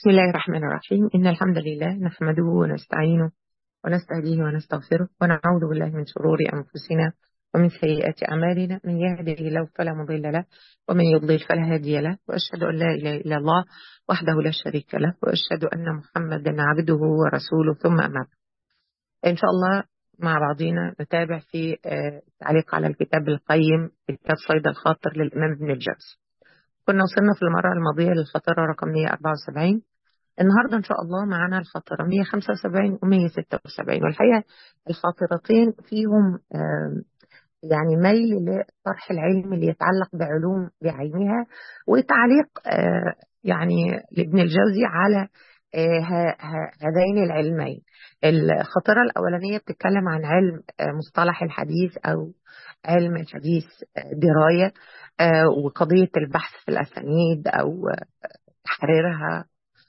بسم الله الرحمن الرحيم إن الحمد لله نحمده ونستعينه ونستهديه ونستغفره ونعوذ بالله من شرور أنفسنا ومن سيئات أعمالنا من يهده الله فلا مضل له ومن يضلل فلا هادي له وأشهد أن لا إله إلا الله وحده لا شريك له وأشهد أن محمدا عبده ورسوله ثم أما بعد إن شاء الله مع بعضنا نتابع في التعليق على الكتاب القيم كتاب صيد الخاطر للإمام ابن الجوزي كنا وصلنا في المرة الماضية للخطيرة رقم 174 النهاردة إن شاء الله معنا الخطيرة 175 و 176 والحقيقة الخاطرتين فيهم يعني ميل لطرح العلم اللي يتعلق بعلوم بعينها وتعليق يعني لابن الجوزي على هذين العلمين الخطيرة الأولانية بتتكلم عن علم مصطلح الحديث أو علم الحديث دراية وقضية البحث في الأسانيد أو تحريرها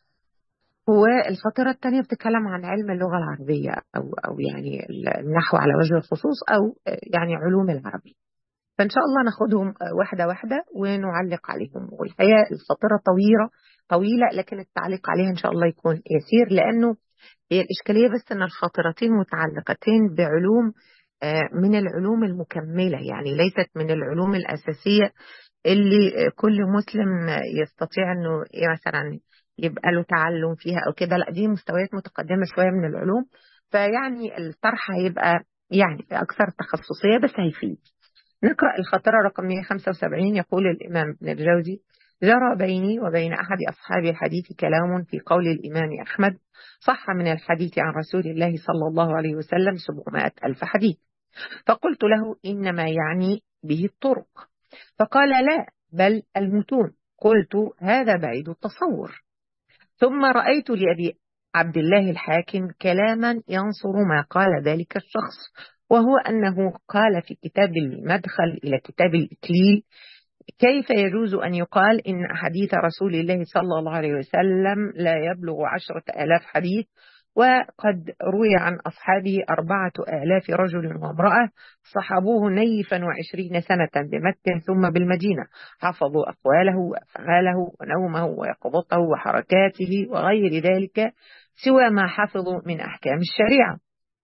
والخطيرة الثانية بتتكلم عن علم اللغة العربية أو أو يعني النحو على وجه الخصوص أو يعني علوم العربية. فإن شاء الله ناخدهم واحدة واحدة ونعلق عليهم والحقيقة الخطيرة طويلة طويلة لكن التعليق عليها إن شاء الله يكون يسير لأنه هي الإشكالية بس أن الخاطرتين متعلقتين بعلوم من العلوم المكملة يعني ليست من العلوم الأساسية اللي كل مسلم يستطيع أنه مثلا يبقى له تعلم فيها أو كده لا دي مستويات متقدمة شوية من العلوم فيعني الطرح هيبقى يعني أكثر تخصصية بس هيفيد نقرأ الخطرة رقم 175 يقول الإمام ابن الجوزي جرى بيني وبين أحد أصحاب الحديث كلام في قول الإمام أحمد صح من الحديث عن رسول الله صلى الله عليه وسلم 700 ألف حديث فقلت له إنما يعني به الطرق فقال لا بل المتون قلت هذا بعيد التصور ثم رأيت لأبي عبد الله الحاكم كلاما ينصر ما قال ذلك الشخص وهو أنه قال في كتاب المدخل إلى كتاب الإكليل كيف يجوز أن يقال إن حديث رسول الله صلى الله عليه وسلم لا يبلغ عشرة آلاف حديث وقد روي عن أصحابه أربعة آلاف رجل وامرأة صحبوه نيفا وعشرين سنة بمكة ثم بالمدينة حفظوا أقواله وأفعاله ونومه ويقظته وحركاته وغير ذلك سوى ما حفظوا من أحكام الشريعة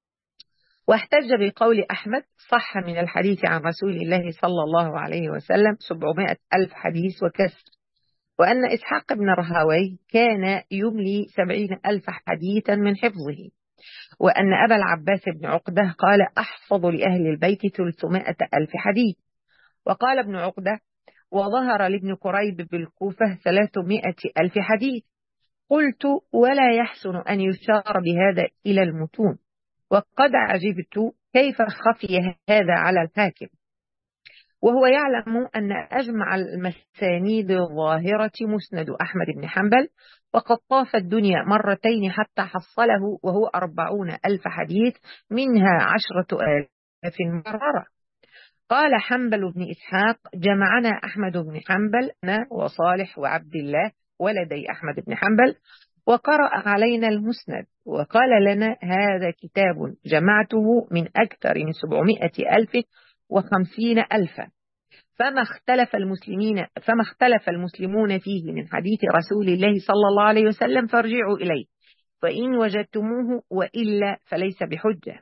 واحتج بقول أحمد صح من الحديث عن رسول الله صلى الله عليه وسلم سبعمائة ألف حديث وكسر وأن إسحاق بن رهاوي كان يملي سبعين ألف حديثا من حفظه وأن أبا العباس بن عقدة قال أحفظ لأهل البيت ثلثمائة ألف حديث وقال ابن عقدة وظهر لابن قريب بالكوفة ثلاثمائة ألف حديث قلت ولا يحسن أن يشار بهذا إلى المتون وقد عجبت كيف خفي هذا على الحاكم وهو يعلم أن أجمع المسانيد الظاهرة مسند أحمد بن حنبل وقد طاف الدنيا مرتين حتى حصله وهو أربعون ألف حديث منها عشرة آلاف مرارة قال حنبل بن إسحاق جمعنا أحمد بن حنبل أنا وصالح وعبد الله ولدي أحمد بن حنبل وقرأ علينا المسند وقال لنا هذا كتاب جمعته من أكثر من سبعمائة ألف وخمسين ألفا فما اختلف المسلمين فما اختلف المسلمون فيه من حديث رسول الله صلى الله عليه وسلم فارجعوا إليه فإن وجدتموه وإلا فليس بحجة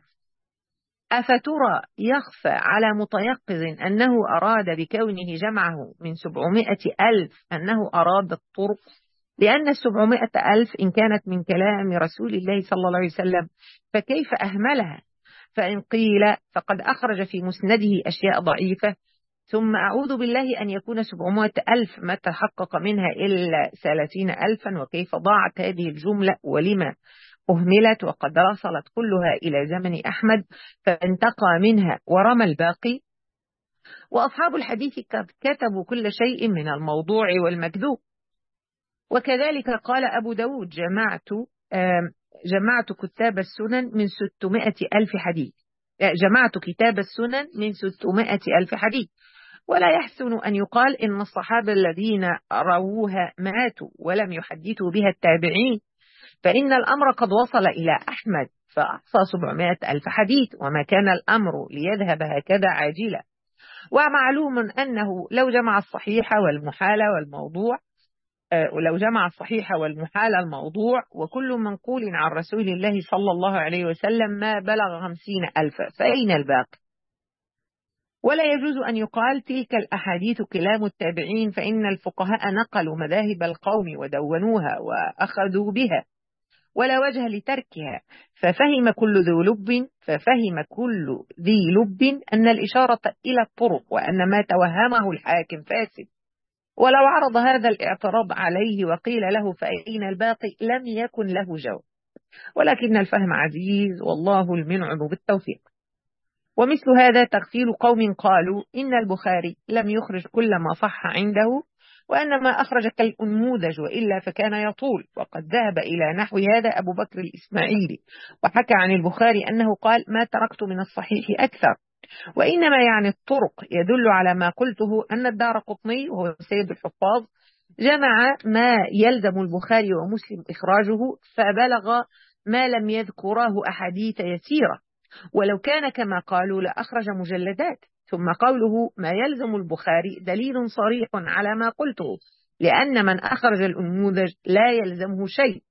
أفترى يخفى على متيقظ أنه أراد بكونه جمعه من سبعمائة ألف أنه أراد الطرق لأن السبعمائة ألف إن كانت من كلام رسول الله صلى الله عليه وسلم فكيف أهملها فإن قيل فقد أخرج في مسنده أشياء ضعيفة ثم أعوذ بالله أن يكون سبعمائة ألف ما تحقق منها إلا ثلاثين ألفا وكيف ضاعت هذه الجملة ولما أهملت وقد وصلت كلها إلى زمن أحمد فانتقى منها ورمى الباقي وأصحاب الحديث كتبوا كل شيء من الموضوع والمكذوب وكذلك قال أبو داود جمعت جمعت كتاب السنن من 600 ألف حديث جمعت كتاب السنن من 600 ألف حديث ولا يحسن أن يقال إن الصحابة الذين رووها ماتوا ولم يحدثوا بها التابعين فإن الأمر قد وصل إلى أحمد فأحصى 700 ألف حديث وما كان الأمر ليذهب هكذا عاجلا ومعلوم أنه لو جمع الصحيح والمحال والموضوع ولو جمع الصحيح والمحال الموضوع وكل منقول عن رسول الله صلى الله عليه وسلم ما بلغ خمسين ألفا فأين الباقي ولا يجوز أن يقال تلك الأحاديث كلام التابعين فإن الفقهاء نقلوا مذاهب القوم ودونوها وأخذوا بها ولا وجه لتركها ففهم كل ذو لب ففهم كل ذي لب أن الإشارة إلى الطرق وأن ما توهمه الحاكم فاسد ولو عرض هذا الاعتراض عليه وقيل له فأين الباقي لم يكن له جواب ولكن الفهم عزيز والله المنعم بالتوفيق ومثل هذا تغفيل قوم قالوا إن البخاري لم يخرج كل ما صح عنده وأن ما أخرج كالأنموذج وإلا فكان يطول وقد ذهب إلى نحو هذا أبو بكر الإسماعيلي وحكى عن البخاري أنه قال ما تركت من الصحيح أكثر وإنما يعني الطرق يدل على ما قلته أن الدار قطني وهو سيد الحفاظ جمع ما يلزم البخاري ومسلم إخراجه فبلغ ما لم يذكراه أحاديث يسيرة ولو كان كما قالوا لأخرج مجلدات ثم قوله ما يلزم البخاري دليل صريح على ما قلته لأن من أخرج الأنموذج لا يلزمه شيء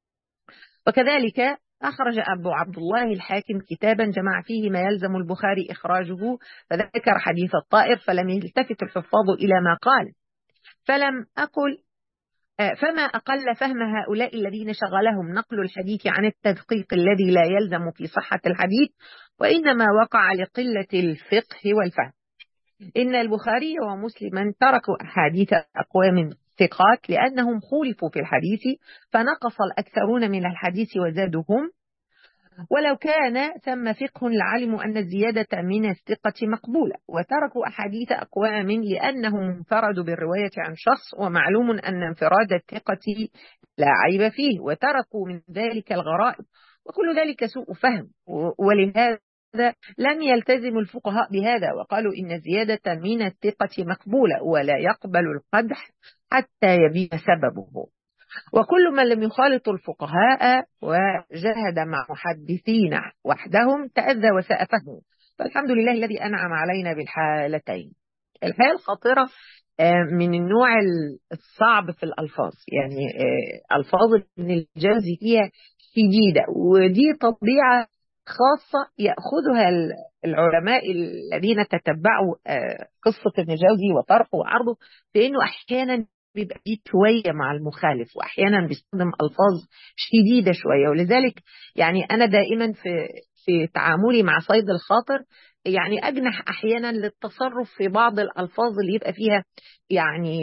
وكذلك أخرج أبو عبد الله الحاكم كتابا جمع فيه ما يلزم البخاري إخراجه فذكر حديث الطائر فلم يلتفت الحفاظ إلى ما قال فلم أقل فما أقل فهم هؤلاء الذين شغلهم نقل الحديث عن التدقيق الذي لا يلزم في صحة الحديث وإنما وقع لقلة الفقه والفهم إن البخاري ومسلما تركوا أحاديث أقوام ثقات لأنهم خولفوا في الحديث فنقص الأكثرون من الحديث وزادهم ولو كان ثم فقه لعلموا أن الزيادة من الثقة مقبولة وتركوا أحاديث أقوام لأنهم انفردوا بالرواية عن شخص ومعلوم أن انفراد الثقة لا عيب فيه وتركوا من ذلك الغرائب وكل ذلك سوء فهم ولهذا لم يلتزم الفقهاء بهذا وقالوا إن زيادة من الثقة مقبولة ولا يقبل القدح حتى يبين سببه وكل من لم يخالط الفقهاء وجهد مع محدثين وحدهم تأذى وساء فهمه فالحمد لله الذي أنعم علينا بالحالتين الحالة الخطيرة من النوع الصعب في الألفاظ يعني ألفاظ ابن الجوزي فيها شديدة ودي طبيعة خاصة يأخذها العلماء الذين تتبعوا قصة ابن الجوزي وطرحه وعرضه بأنه أحيانا بيبقى فيه شوية مع المخالف وأحيانا بيستخدم ألفاظ شديدة شوية ولذلك يعني أنا دائما في في تعاملي مع صيد الخاطر يعني أجنح أحيانا للتصرف في بعض الألفاظ اللي يبقى فيها يعني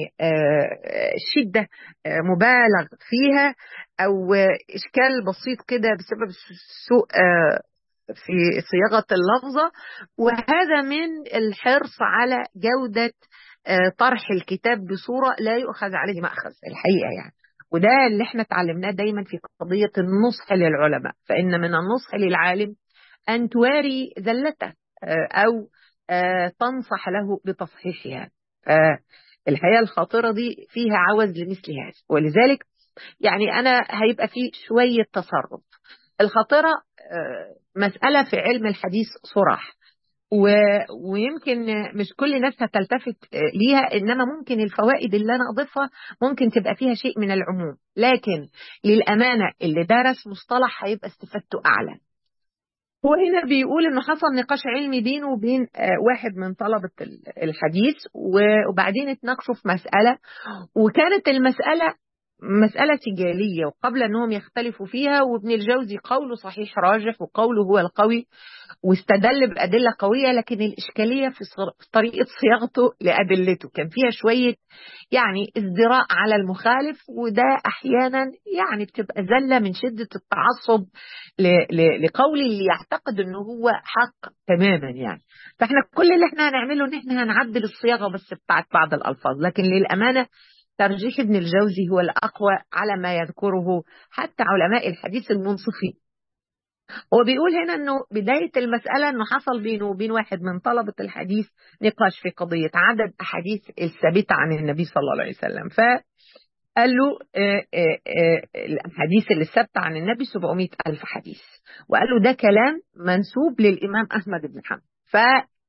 شدة مبالغ فيها أو إشكال بسيط كده بسبب سوء في صياغة اللفظة وهذا من الحرص على جودة طرح الكتاب بصورة لا يؤخذ عليه مأخذ الحقيقة يعني وده اللي احنا اتعلمناه دايما في قضية النصح للعلماء فإن من النصح للعالم أن تواري ذلته أو تنصح له بتصحيحها الحقيقة الخاطرة دي فيها عوز لمثل هذا ولذلك يعني أنا هيبقى في شوية تصرف الخاطرة مسألة في علم الحديث صراح و... ويمكن مش كل الناس هتلتفت ليها انما ممكن الفوائد اللي انا اضيفها ممكن تبقى فيها شيء من العموم لكن للامانه اللي درس مصطلح هيبقى استفادته اعلى هو هنا بيقول انه حصل نقاش علمي بينه وبين واحد من طلبه الحديث وبعدين اتناقشوا في مساله وكانت المساله مسألة سجالية وقبل أنهم يختلفوا فيها وابن الجوزي قوله صحيح راجح وقوله هو القوي واستدل بأدلة قوية لكن الإشكالية في طريقة صياغته لأدلته كان فيها شوية يعني ازدراء على المخالف وده أحيانا يعني بتبقى زلة من شدة التعصب لقول اللي يعتقد أنه هو حق تماما يعني فاحنا كل اللي احنا هنعمله ان احنا هنعدل الصياغة بس بتاعت بعض الألفاظ لكن للأمانة ترجيح ابن الجوزي هو الأقوى على ما يذكره حتى علماء الحديث المنصفين هو بيقول هنا أنه بداية المسألة أنه حصل بينه وبين واحد من طلبة الحديث نقاش في قضية عدد أحاديث الثابتة عن النبي صلى الله عليه وسلم فقال له الحديث اللي الثابتة عن النبي 700 ألف حديث وقال له ده كلام منسوب للإمام أحمد بن حنبل ف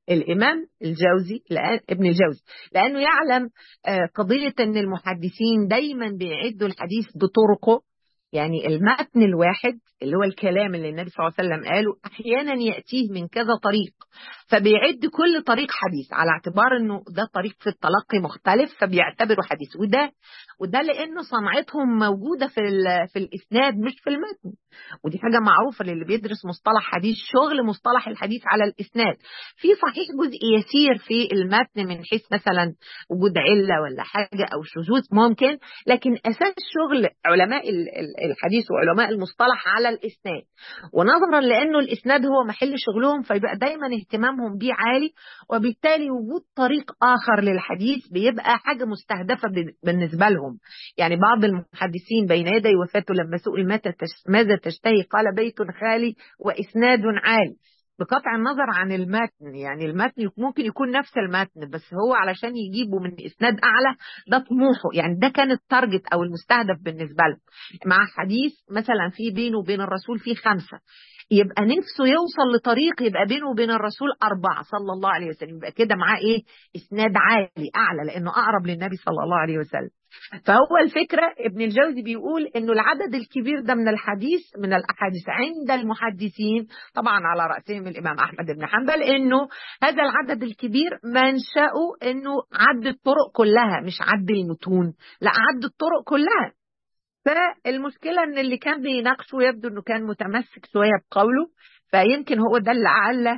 الإمام الجوزي لأن ابن الجوزي لأنه يعلم قضية أن المحدثين دايما بيعدوا الحديث بطرقه يعني المتن الواحد اللي هو الكلام اللي النبي صلى الله عليه وسلم قاله احيانا ياتيه من كذا طريق فبيعد كل طريق حديث على اعتبار انه ده طريق في التلقي مختلف فبيعتبره حديث وده وده لانه صنعتهم موجوده في في الاسناد مش في المتن ودي حاجه معروفه للي بيدرس مصطلح حديث شغل مصطلح الحديث على الاسناد في صحيح جزء يسير في المتن من حيث مثلا وجود عله ولا حاجه او شذوذ ممكن لكن اساس شغل علماء الحديث وعلماء المصطلح على الاسناد ونظرا لانه الاسناد هو محل شغلهم فيبقى دايما اهتمامهم بيه عالي وبالتالي وجود طريق اخر للحديث بيبقى حاجه مستهدفه بالنسبه لهم يعني بعض المحدثين بين يدي وفاته لما سئل ماذا تشتهي قال بيت خالي واسناد عالي بقطع النظر عن المتن يعني المتن ممكن يكون نفس المتن بس هو علشان يجيبه من اسناد اعلى ده طموحه يعني ده كان التارجت او المستهدف بالنسبه له مع حديث مثلا في بينه وبين الرسول في خمسه يبقى نفسه يوصل لطريق يبقى بينه وبين الرسول أربعة صلى الله عليه وسلم يبقى كده معاه إيه إسناد عالي أعلى لأنه أقرب للنبي صلى الله عليه وسلم فهو الفكرة ابن الجوزي بيقول انه العدد الكبير ده من الحديث من الاحاديث عند المحدثين طبعا على رأسهم الامام احمد بن حنبل انه هذا العدد الكبير منشأه انه عد الطرق كلها مش عد المتون لا عد الطرق كلها فالمشكلة ان اللي كان بيناقشه يبدو انه كان متمسك شوية بقوله فيمكن هو ده اللي علّى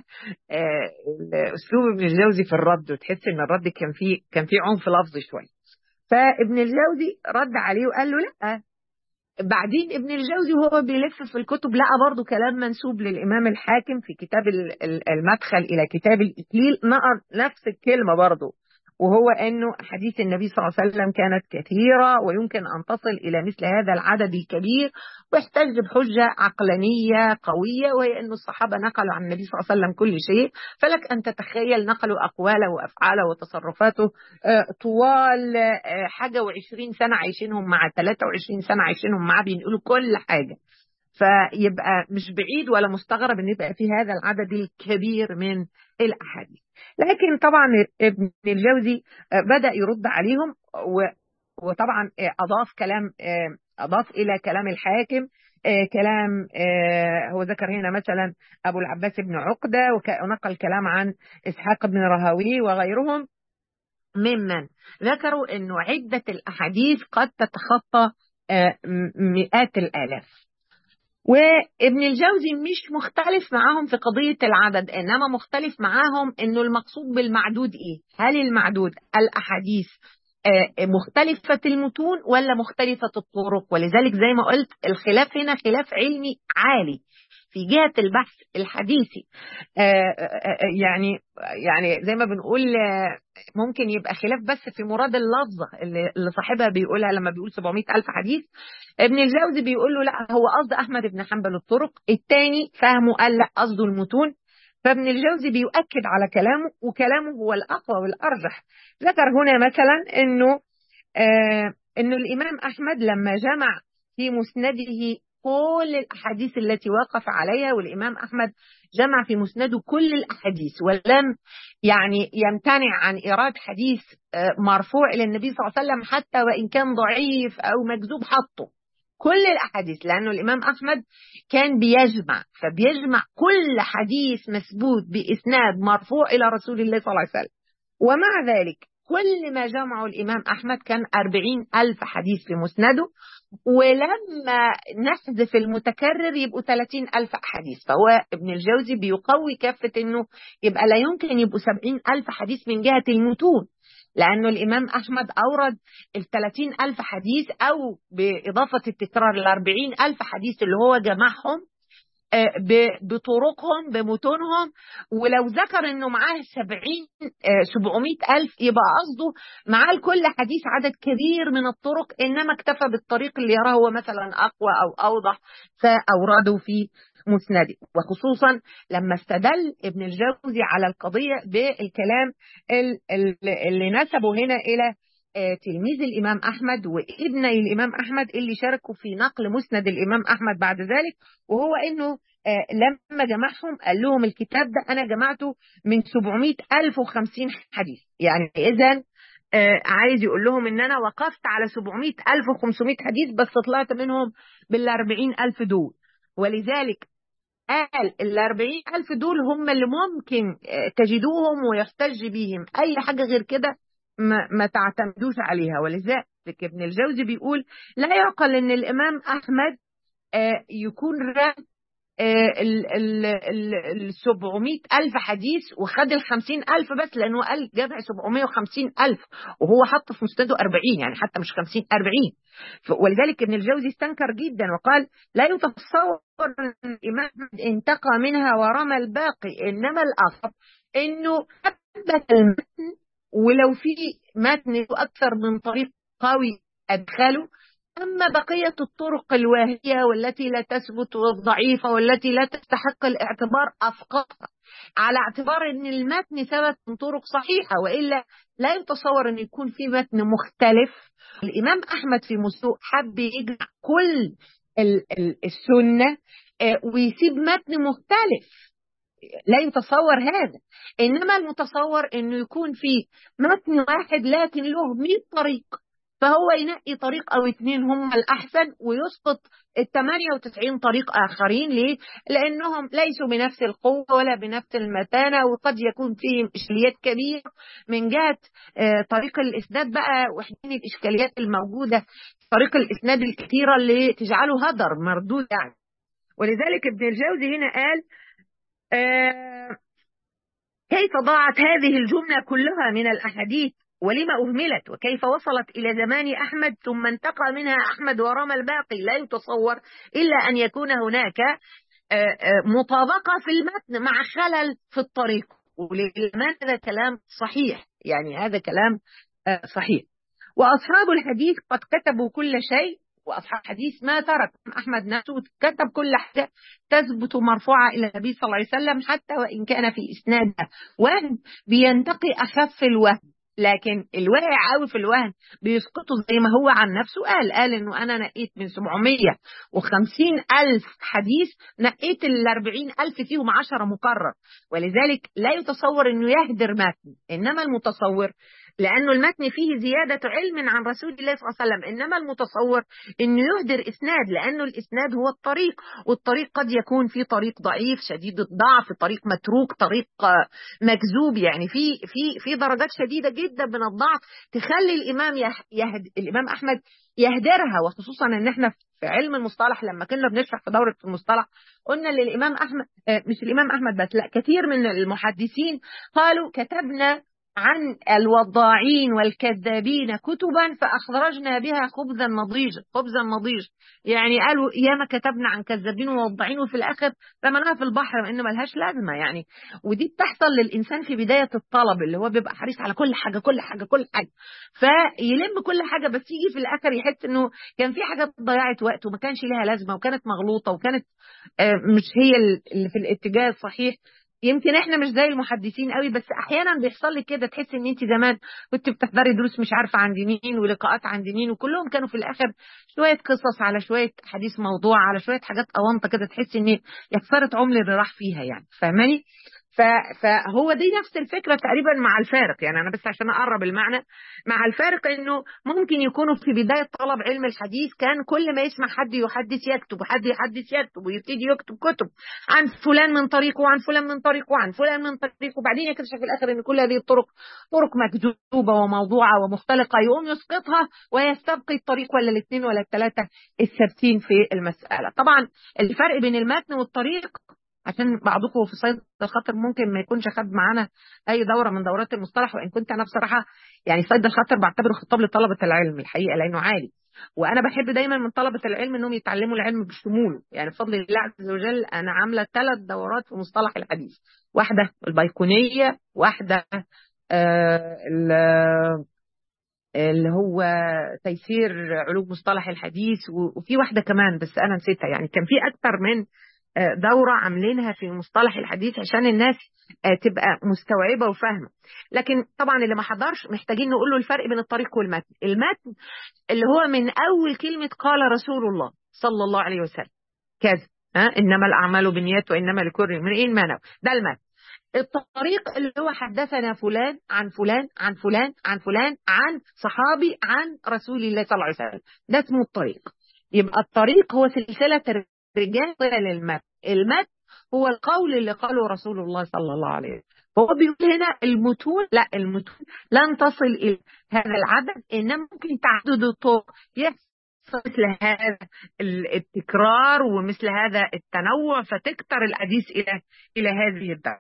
اسلوب ابن الجوزي في الرد وتحس ان الرد كان فيه كان فيه عنف لفظي شويه فابن الجوزي رد عليه وقال له لا بعدين ابن الجوزي وهو بيلف في الكتب لقى برضه كلام منسوب للامام الحاكم في كتاب المدخل الى كتاب الاكليل نقر نفس الكلمه برضه وهو انه احاديث النبي صلى الله عليه وسلم كانت كثيره ويمكن ان تصل الى مثل هذا العدد الكبير واحتج بحجه عقلانيه قويه وهي انه الصحابه نقلوا عن النبي صلى الله عليه وسلم كل شيء فلك ان تتخيل نقلوا اقواله وافعاله وتصرفاته طوال حاجه و20 سنه عايشينهم مع 23 سنه عايشينهم معاه بينقلوا كل حاجه فيبقى مش بعيد ولا مستغرب ان يبقى في هذا العدد الكبير من الاحاديث لكن طبعا ابن الجوزي بدا يرد عليهم وطبعا اضاف كلام اضاف الى كلام الحاكم كلام هو ذكر هنا مثلا ابو العباس بن عقده ونقل كلام عن اسحاق بن رهوي وغيرهم ممن ذكروا انه عده الاحاديث قد تتخطى مئات الالاف وابن الجوزي مش مختلف معاهم في قضية العدد إنما مختلف معاهم إنه المقصود بالمعدود إيه هل المعدود الأحاديث مختلفة المتون ولا مختلفة الطرق ولذلك زي ما قلت الخلاف هنا خلاف علمي عالي في جهة البحث الحديثي يعني يعني زي ما بنقول ممكن يبقى خلاف بس في مراد اللفظة اللي صاحبها بيقولها لما بيقول 700 ألف حديث ابن الجوزي بيقول له لا هو قصد أحمد بن حنبل الطرق الثاني فهمه قال لا قصده المتون فابن الجوزي بيؤكد على كلامه وكلامه هو الأقوى والأرجح ذكر هنا مثلا أنه آه أنه الإمام أحمد لما جمع في مسنده كل الأحاديث التي وقف عليها والإمام أحمد جمع في مسنده كل الأحاديث ولم يعني يمتنع عن إيراد حديث مرفوع إلى النبي صلى الله عليه وسلم حتى وإن كان ضعيف أو مكذوب حطه كل الأحاديث لأنه الإمام أحمد كان بيجمع فبيجمع كل حديث مثبوت بإسناد مرفوع إلى رسول الله صلى الله عليه وسلم ومع ذلك كل ما جمعه الإمام أحمد كان أربعين ألف حديث في مسنده ولما نحذف المتكرر يبقوا 30 ألف حديث فهو ابن الجوزي بيقوي كافة أنه يبقى لا يمكن يبقوا 70 ألف حديث من جهة المتون لأنه الإمام أحمد أورد ال 30 ألف حديث أو بإضافة التكرار ال 40 ألف حديث اللي هو جمعهم بطرقهم بمتونهم ولو ذكر انه معاه 70 700 الف يبقى قصده معاه لكل حديث عدد كبير من الطرق انما اكتفى بالطريق اللي يراه هو مثلا اقوى او اوضح فاورده في مسنده وخصوصا لما استدل ابن الجوزي على القضيه بالكلام اللي نسبه هنا الى تلميذ الإمام أحمد وابني الإمام أحمد اللي شاركوا في نقل مسند الإمام أحمد بعد ذلك وهو إنه لما جمعهم قال لهم الكتاب ده أنا جمعته من 700 ألف وخمسين حديث يعني إذا عايز يقول لهم ان انا وقفت على 700 ألف و500 حديث بس طلعت منهم بال 40 ألف دول ولذلك قال ال 40 ألف دول هم اللي ممكن تجدوهم ويحتج بهم أي حاجة غير كده ما, ما تعتمدوش عليها ولذلك ابن الجوزي بيقول لا يعقل ان الامام احمد يكون رام ال 700 ألف حديث وخد ال 50 ألف بس لأنه قال جمع 750 ألف وهو حط في مسنده 40 يعني حتى مش 50 40 ولذلك ابن الجوزي استنكر جدا وقال لا يتصور أن الإمام انتقى منها ورمى الباقي إنما الأصل إنه ثبت المتن ولو في متن أكثر من طريق قوي أدخله أما بقية الطرق الواهية والتي لا تثبت والضعيفة والتي لا تستحق الاعتبار أسقطها على اعتبار أن المتن ثبت من طرق صحيحة وإلا لا يتصور أن يكون في متن مختلف الإمام أحمد في مسوق حب يجمع كل السنة ويسيب متن مختلف لا يتصور هذا إنما المتصور أنه يكون في متن واحد لكن له 100 طريق فهو ينقي طريق أو اتنين هم الأحسن ويسقط ال 98 طريق آخرين ليه؟ لأنهم ليسوا بنفس القوة ولا بنفس المتانة وقد يكون فيهم إشكاليات كبيرة من جهة طريق الإسناد بقى وحدين الإشكاليات الموجودة طريق الإسناد الكثيرة اللي تجعله هدر مردود يعني ولذلك ابن الجوزي هنا قال آه كيف ضاعت هذه الجملة كلها من الأحاديث ولما أهملت وكيف وصلت إلى زمان أحمد ثم انتقى منها أحمد ورمى الباقي لا يتصور إلا أن يكون هناك مطابقة في المتن مع خلل في الطريق وللأمان هذا كلام صحيح يعني هذا كلام صحيح وأصحاب الحديث قد كتبوا كل شيء واصحاب الحديث ما ترك احمد نفسه كتب كل حاجه تثبت مرفوعه الى النبي صلى الله عليه وسلم حتى وان كان في اسنادها وهم بينتقي اخف الوهم لكن الواقع قوي في الوهن بيسقطه زي ما هو عن نفسه قال قال انه انا نقيت من 750 الف حديث نقيت ال 40 الف فيهم 10 مكرر ولذلك لا يتصور انه يهدر متن انما المتصور لأنه المتن فيه زيادة علم عن رسول الله صلى الله عليه وسلم إنما المتصور أنه يهدر إسناد لأنه الإسناد هو الطريق والطريق قد يكون في طريق ضعيف شديد الضعف طريق متروك طريق مكذوب يعني في في في درجات شديدة جدا من الضعف تخلي الإمام يهد الإمام أحمد يهدرها وخصوصا ان احنا في علم المصطلح لما كنا بنشرح في دوره المصطلح قلنا للامام احمد مش الامام احمد بس لا كثير من المحدثين قالوا كتبنا عن الوضاعين والكذابين كتبا فأخرجنا بها خبزا نضيجا خبزا نضيج يعني قالوا ياما كتبنا عن كذابين ووضاعين وفي الآخر رمناها في البحر لأنه ملهاش لازمة يعني ودي بتحصل للإنسان في بداية الطلب اللي هو بيبقى حريص على كل حاجة كل حاجة كل حاجة فيلم كل حاجة بس يجي في الآخر يحس إنه كان في حاجات ضيعت وقت وما كانش لها لازمة وكانت مغلوطة وكانت مش هي اللي في الاتجاه الصحيح يمكن احنا مش زي المحدثين قوي بس احيانا بيحصل لك كده تحس ان انت زمان كنت بتحضري دروس مش عارفه عند مين ولقاءات عند مين وكلهم كانوا في الاخر شويه قصص على شويه حديث موضوع على شويه حاجات اونطه كده تحس ان يا خساره عمر اللي راح فيها يعني فاهماني فهو دي نفس الفكره تقريبا مع الفارق يعني انا بس عشان اقرب المعنى مع الفارق انه ممكن يكونوا في بدايه طلب علم الحديث كان كل ما يسمع حد يحدث يكتب وحد يحدث يكتب ويبتدي يكتب كتب عن فلان من طريقه وعن فلان من طريقه وعن فلان من طريقه وبعدين يكتشف في الاخر ان كل هذه الطرق طرق مكذوبه وموضوعه ومختلقه يقوم يسقطها ويستبقي الطريق ولا الاثنين ولا الثلاثه الثابتين في المساله طبعا الفرق بين المتن والطريق عشان بعضكم في صيد الخاطر ممكن ما يكونش خد معانا اي دوره من دورات المصطلح وان كنت انا بصراحه يعني صيد الخاطر بعتبره خطاب لطلبه العلم الحقيقه لانه عالي وانا بحب دايما من طلبه العلم انهم يتعلموا العلم بشموله يعني بفضل الله عز وجل انا عامله ثلاث دورات في مصطلح الحديث واحده البيكونيه واحده آه اللي هو تيسير علوم مصطلح الحديث وفي واحده كمان بس انا نسيتها يعني كان في اكثر من دورة عاملينها في مصطلح الحديث عشان الناس تبقى مستوعبة وفاهمة لكن طبعا اللي ما حضرش محتاجين نقول له الفرق بين الطريق والمتن المتن اللي هو من أول كلمة قال رسول الله صلى الله عليه وسلم كذا ها إنما الأعمال بالنيات وإنما لكل امرئ ما نوى ده المتن الطريق اللي هو حدثنا فلان عن فلان عن فلان عن فلان عن صحابي عن رسول الله صلى الله عليه وسلم ده اسمه الطريق يبقى الطريق هو سلسلة الرجال إلى المتن المتن هو القول اللي قاله رسول الله صلى الله عليه وسلم هو بيقول هنا المتون لا المتون لن تصل إلى هذا العدد إنما ممكن تعدد الطرق يحصل مثل هذا التكرار ومثل هذا التنوع فتكتر الحديث إلى إلى هذه الدرجة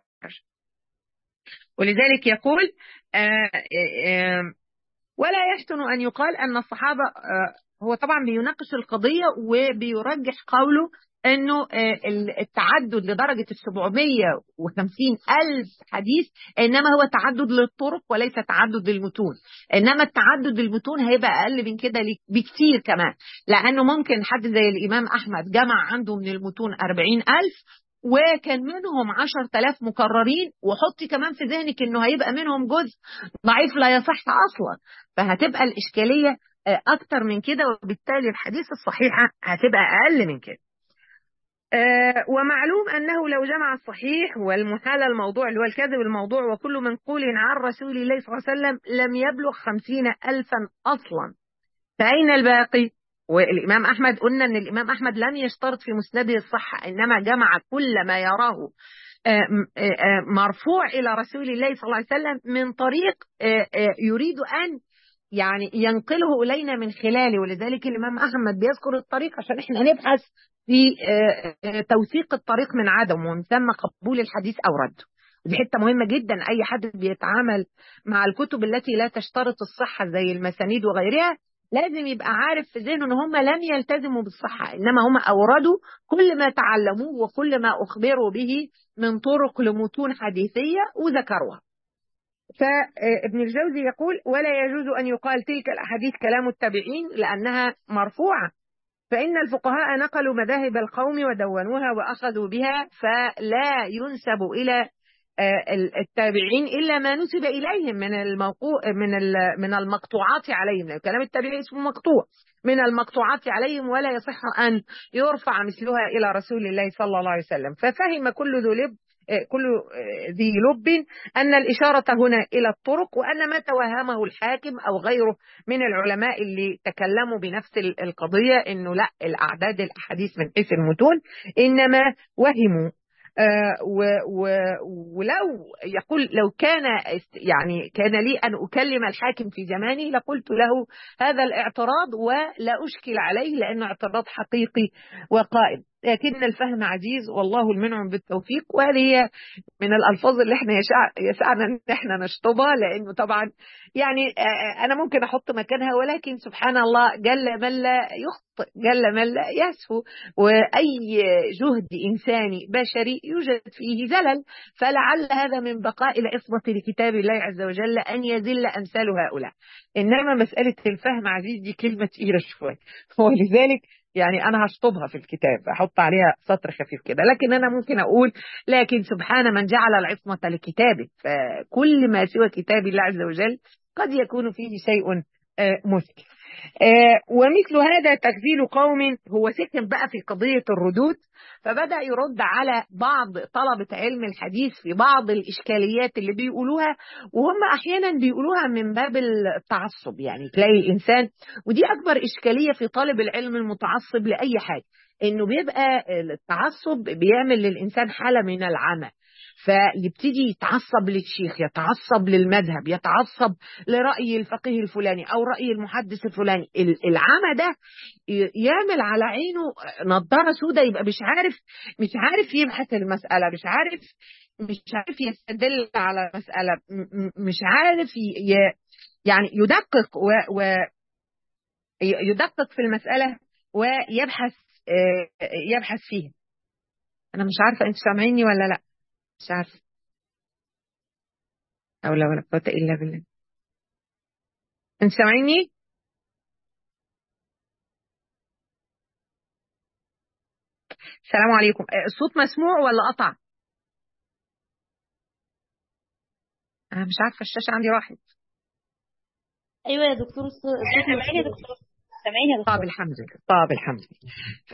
ولذلك يقول آآ آآ ولا يحسن أن يقال أن الصحابة هو طبعا بيناقش القضية وبيرجح قوله أنه التعدد لدرجة ال 750 ألف حديث إنما هو تعدد للطرق وليس تعدد للمتون إنما التعدد للمتون هيبقى أقل من كده بكثير كمان لأنه ممكن حد زي الإمام أحمد جمع عنده من المتون 40 ألف وكان منهم 10000 مكررين وحطي كمان في ذهنك انه هيبقى منهم جزء ضعيف لا يصح اصلا فهتبقى الاشكاليه اكتر من كده وبالتالي الحديث الصحيحه هتبقى اقل من كده أه ومعلوم أنه لو جمع الصحيح والمحال الموضوع اللي هو الكذب الموضوع وكل منقول عن رسول الله صلى الله عليه وسلم لم يبلغ خمسين ألفا أصلا فأين الباقي والإمام أحمد قلنا أن الإمام أحمد لم يشترط في مسنده الصحة إنما جمع كل ما يراه مرفوع إلى رسول الله صلى الله عليه وسلم من طريق يريد أن يعني ينقله إلينا من خلاله ولذلك الإمام أحمد بيذكر الطريق عشان إحنا نبحث في توثيق الطريق من عدم ومن ثم قبول الحديث أو رده دي حتة مهمة جدا أي حد بيتعامل مع الكتب التي لا تشترط الصحة زي المسانيد وغيرها لازم يبقى عارف في ذهنه ان هم لم يلتزموا بالصحة انما هم اوردوا كل ما تعلموه وكل ما اخبروا به من طرق لمتون حديثية وذكروها فابن الجوزي يقول ولا يجوز ان يقال تلك الاحاديث كلام التابعين لانها مرفوعة فإن الفقهاء نقلوا مذاهب القوم ودونوها وأخذوا بها فلا ينسب إلى التابعين إلا ما نسب إليهم من الموقوع من من المقطوعات عليهم كلام التابعين اسمه مقطوع من المقطوعات عليهم ولا يصح أن يرفع مثلها إلى رسول الله صلى الله عليه وسلم ففهم كل ذو لب كل ذي لب أن الإشارة هنا إلى الطرق وأن ما توهمه الحاكم أو غيره من العلماء اللي تكلموا بنفس القضية أنه لا الأعداد الأحاديث من حيث المتون إنما وهموا آه و و ولو يقول لو كان يعني كان لي أن أكلم الحاكم في زماني لقلت له هذا الاعتراض ولا أشكل عليه لأنه اعتراض حقيقي وقائم لكن الفهم عزيز والله المنعم بالتوفيق وهذه هي من الألفاظ اللي احنا يشع يسعنا ان احنا نشطبها لأنه طبعا يعني أنا ممكن أحط مكانها ولكن سبحان الله جل من لا يخطئ جل من لا يسهو وأي جهد إنساني بشري يوجد فيه زلل فلعل هذا من بقاء العصمة لكتاب الله عز وجل أن يزل أمثال هؤلاء إنما مسألة الفهم عزيز دي كلمة تقيلة شوية ولذلك يعني أنا هشطبها في الكتاب أحط عليها سطر خفيف كده لكن أنا ممكن أقول لكن سبحان من جعل العصمة لكتابه فكل ما سوى كتاب الله عز وجل قد يكون فيه شيء مشكل ومثل هذا تكذيل قوم هو سكن بقى في قضية الردود فبدأ يرد على بعض طلبة علم الحديث في بعض الإشكاليات اللي بيقولوها وهم أحيانا بيقولوها من باب التعصب يعني تلاقي الإنسان ودي أكبر إشكالية في طالب العلم المتعصب لأي حاجة إنه بيبقى التعصب بيعمل للإنسان حالة من العمى فيبتدي يتعصب للشيخ يتعصب للمذهب يتعصب لرأي الفقيه الفلاني أو رأي المحدث الفلاني العمى ده يعمل على عينه نظارة سودة يبقى مش عارف مش عارف يبحث المسألة مش عارف مش عارف يستدل على مسألة مش عارف ي... يعني يدقق و... و... يدقق في المسألة ويبحث يبحث فيها أنا مش عارفة أنت سامعيني ولا لأ مش عارفة أو لا ولا قوة إلا بالله أنت سامعيني؟ السلام عليكم الصوت مسموع ولا قطع انا مش عارفه الشاشه عندي راحت ايوه يا دكتور الصوت سامعيني يا دكتور سامعيني يا طب دكتور الحمد لله طب الحمد لله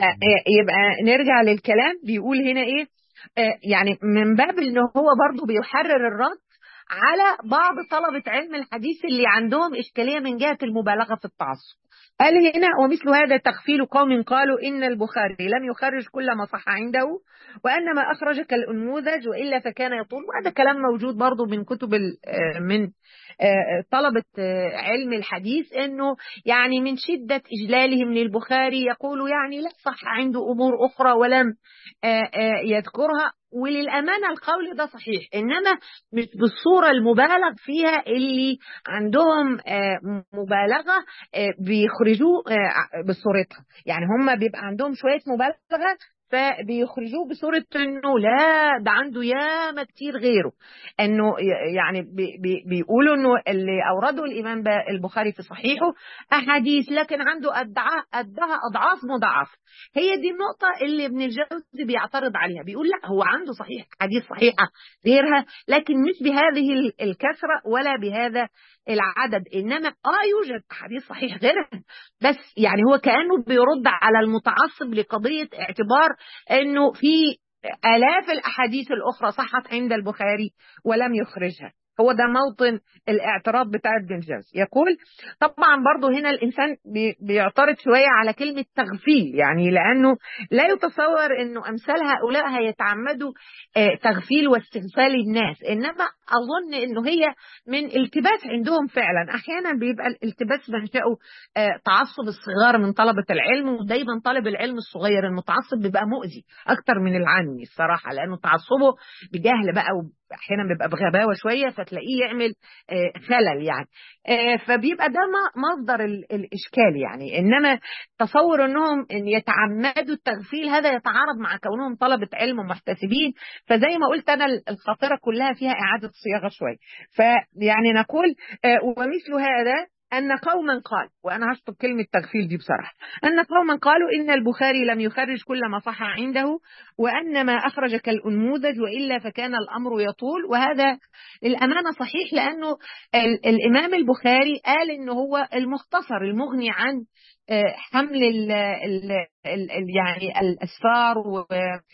يبقى نرجع للكلام بيقول هنا ايه آه، يعني من باب ان هو برضو بيحرر الرد على بعض طلبة علم الحديث اللي عندهم إشكالية من جهة المبالغة في التعصب قال هنا ومثل هذا تغفيل قوم قالوا إن البخاري لم يخرج كل ما صح عنده وأن ما أخرج كالأنموذج وإلا فكان يطول وهذا كلام موجود برضو من كتب ال- آه، من آه، طلبة آه، علم الحديث أنه يعني من شدة إجلالهم للبخاري يقولوا يعني لا صح عنده أمور أخرى ولم آه، آه، يذكرها وللأمانة القول ده صحيح إنما مش بالصورة المبالغ فيها اللي عندهم آه، مبالغة آه، بيخرجوه آه، بصورتها يعني هم بيبقى عندهم شوية مبالغة فبيخرجوه بصورة انه لا ده عنده ياما كتير غيره انه ي- يعني بي بي بيقولوا انه اللي اورده الامام ب- البخاري في صحيحه احاديث لكن عنده أدعاء قدها اضعاف مضاعفه هي دي النقطة اللي ابن الجوزي بيعترض عليها بيقول لا هو عنده صحيح حديث صحيحة غيرها لكن مش بهذه ال- الكثرة ولا بهذا العدد انما اه يوجد احاديث صحيح غيرها بس يعني هو كانه بيرد على المتعصب لقضيه اعتبار انه في الاف الاحاديث الاخرى صحت عند البخاري ولم يخرجها هو ده موطن الاعتراض بتاع ابن الجوزي يقول طبعا برضو هنا الانسان بي- بيعترض شويه على كلمه تغفيل يعني لانه لا يتصور انه امثال هؤلاء هيتعمدوا آه، تغفيل واستغفال الناس انما اظن انه هي من التباس عندهم فعلا احيانا بيبقى الالتباس منشأه آه، تعصب الصغار من طلبة العلم ودايما طالب العلم الصغير المتعصب بيبقى مؤذي اكتر من العامي الصراحة لانه تعصبه بجهل بقى واحيانا بيبقى بغباوة شوية فتلاقيه يعمل آه، خلل يعني آه، فبيبقى ده م- مصدر ال- الاشكال يعني انما تصور انهم ان يتعمدوا التغفيل هذا يتعارض مع كونهم طلبة علم ومحتسبين فزي ما قلت انا الخاطرة كلها فيها اعادة صياغة شوية فيعني نقول آه، ومثل هذا أن قوما قال وأنا هشطب كلمة تغفيل دي بصراحة أن قوما قالوا إن البخاري لم يخرج كل ما صح عنده وأن ما أخرج كالأنموذج وإلا فكان الأمر يطول وهذا للأمانة صحيح لأنه ال- الإمام البخاري قال إنه هو المختصر المغني عن آه، حمل ال ال ال ال يعني الأسفار و-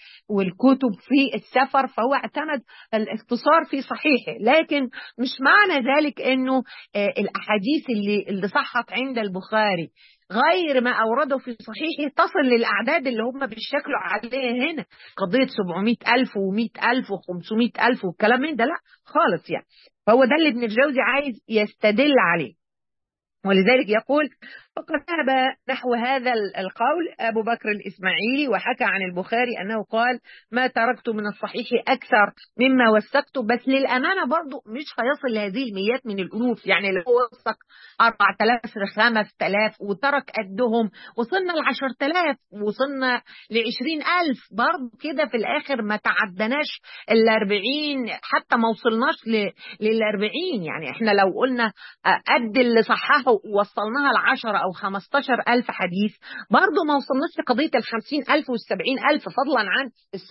والكتب في السفر فهو اعتمد الاختصار في صحيحه لكن مش معنى ذلك انه آه، الاحاديث اللي اللي صحت عند البخاري غير ما اورده في صحيحه تصل للاعداد اللي هم بيشكلوا عليه هنا قضيه 700 الف و100 الف و500 الف والكلام من ده لا خالص يعني فهو ده اللي ابن الجوزي عايز يستدل عليه ولذلك يقول وقد ذهب نحو هذا القول أبو بكر الإسماعيلي وحكى عن البخاري أنه قال ما تركت من الصحيح أكثر مما وثقته بس للأمانة برضو مش هيصل لهذه الميات من الألوف يعني لو وثق 4000 5000 وترك قدهم وصلنا ل 10000 وصلنا ل 20000 برضو كده في الآخر ما تعدناش ال 40 حتى ما وصلناش لل 40 يعني احنا لو قلنا قد اللي صححه ووصلناها ل 10 أو 15000 حديث برضه ما وصلناش لقضية ال 50000 وال 70000 فضلا عن ال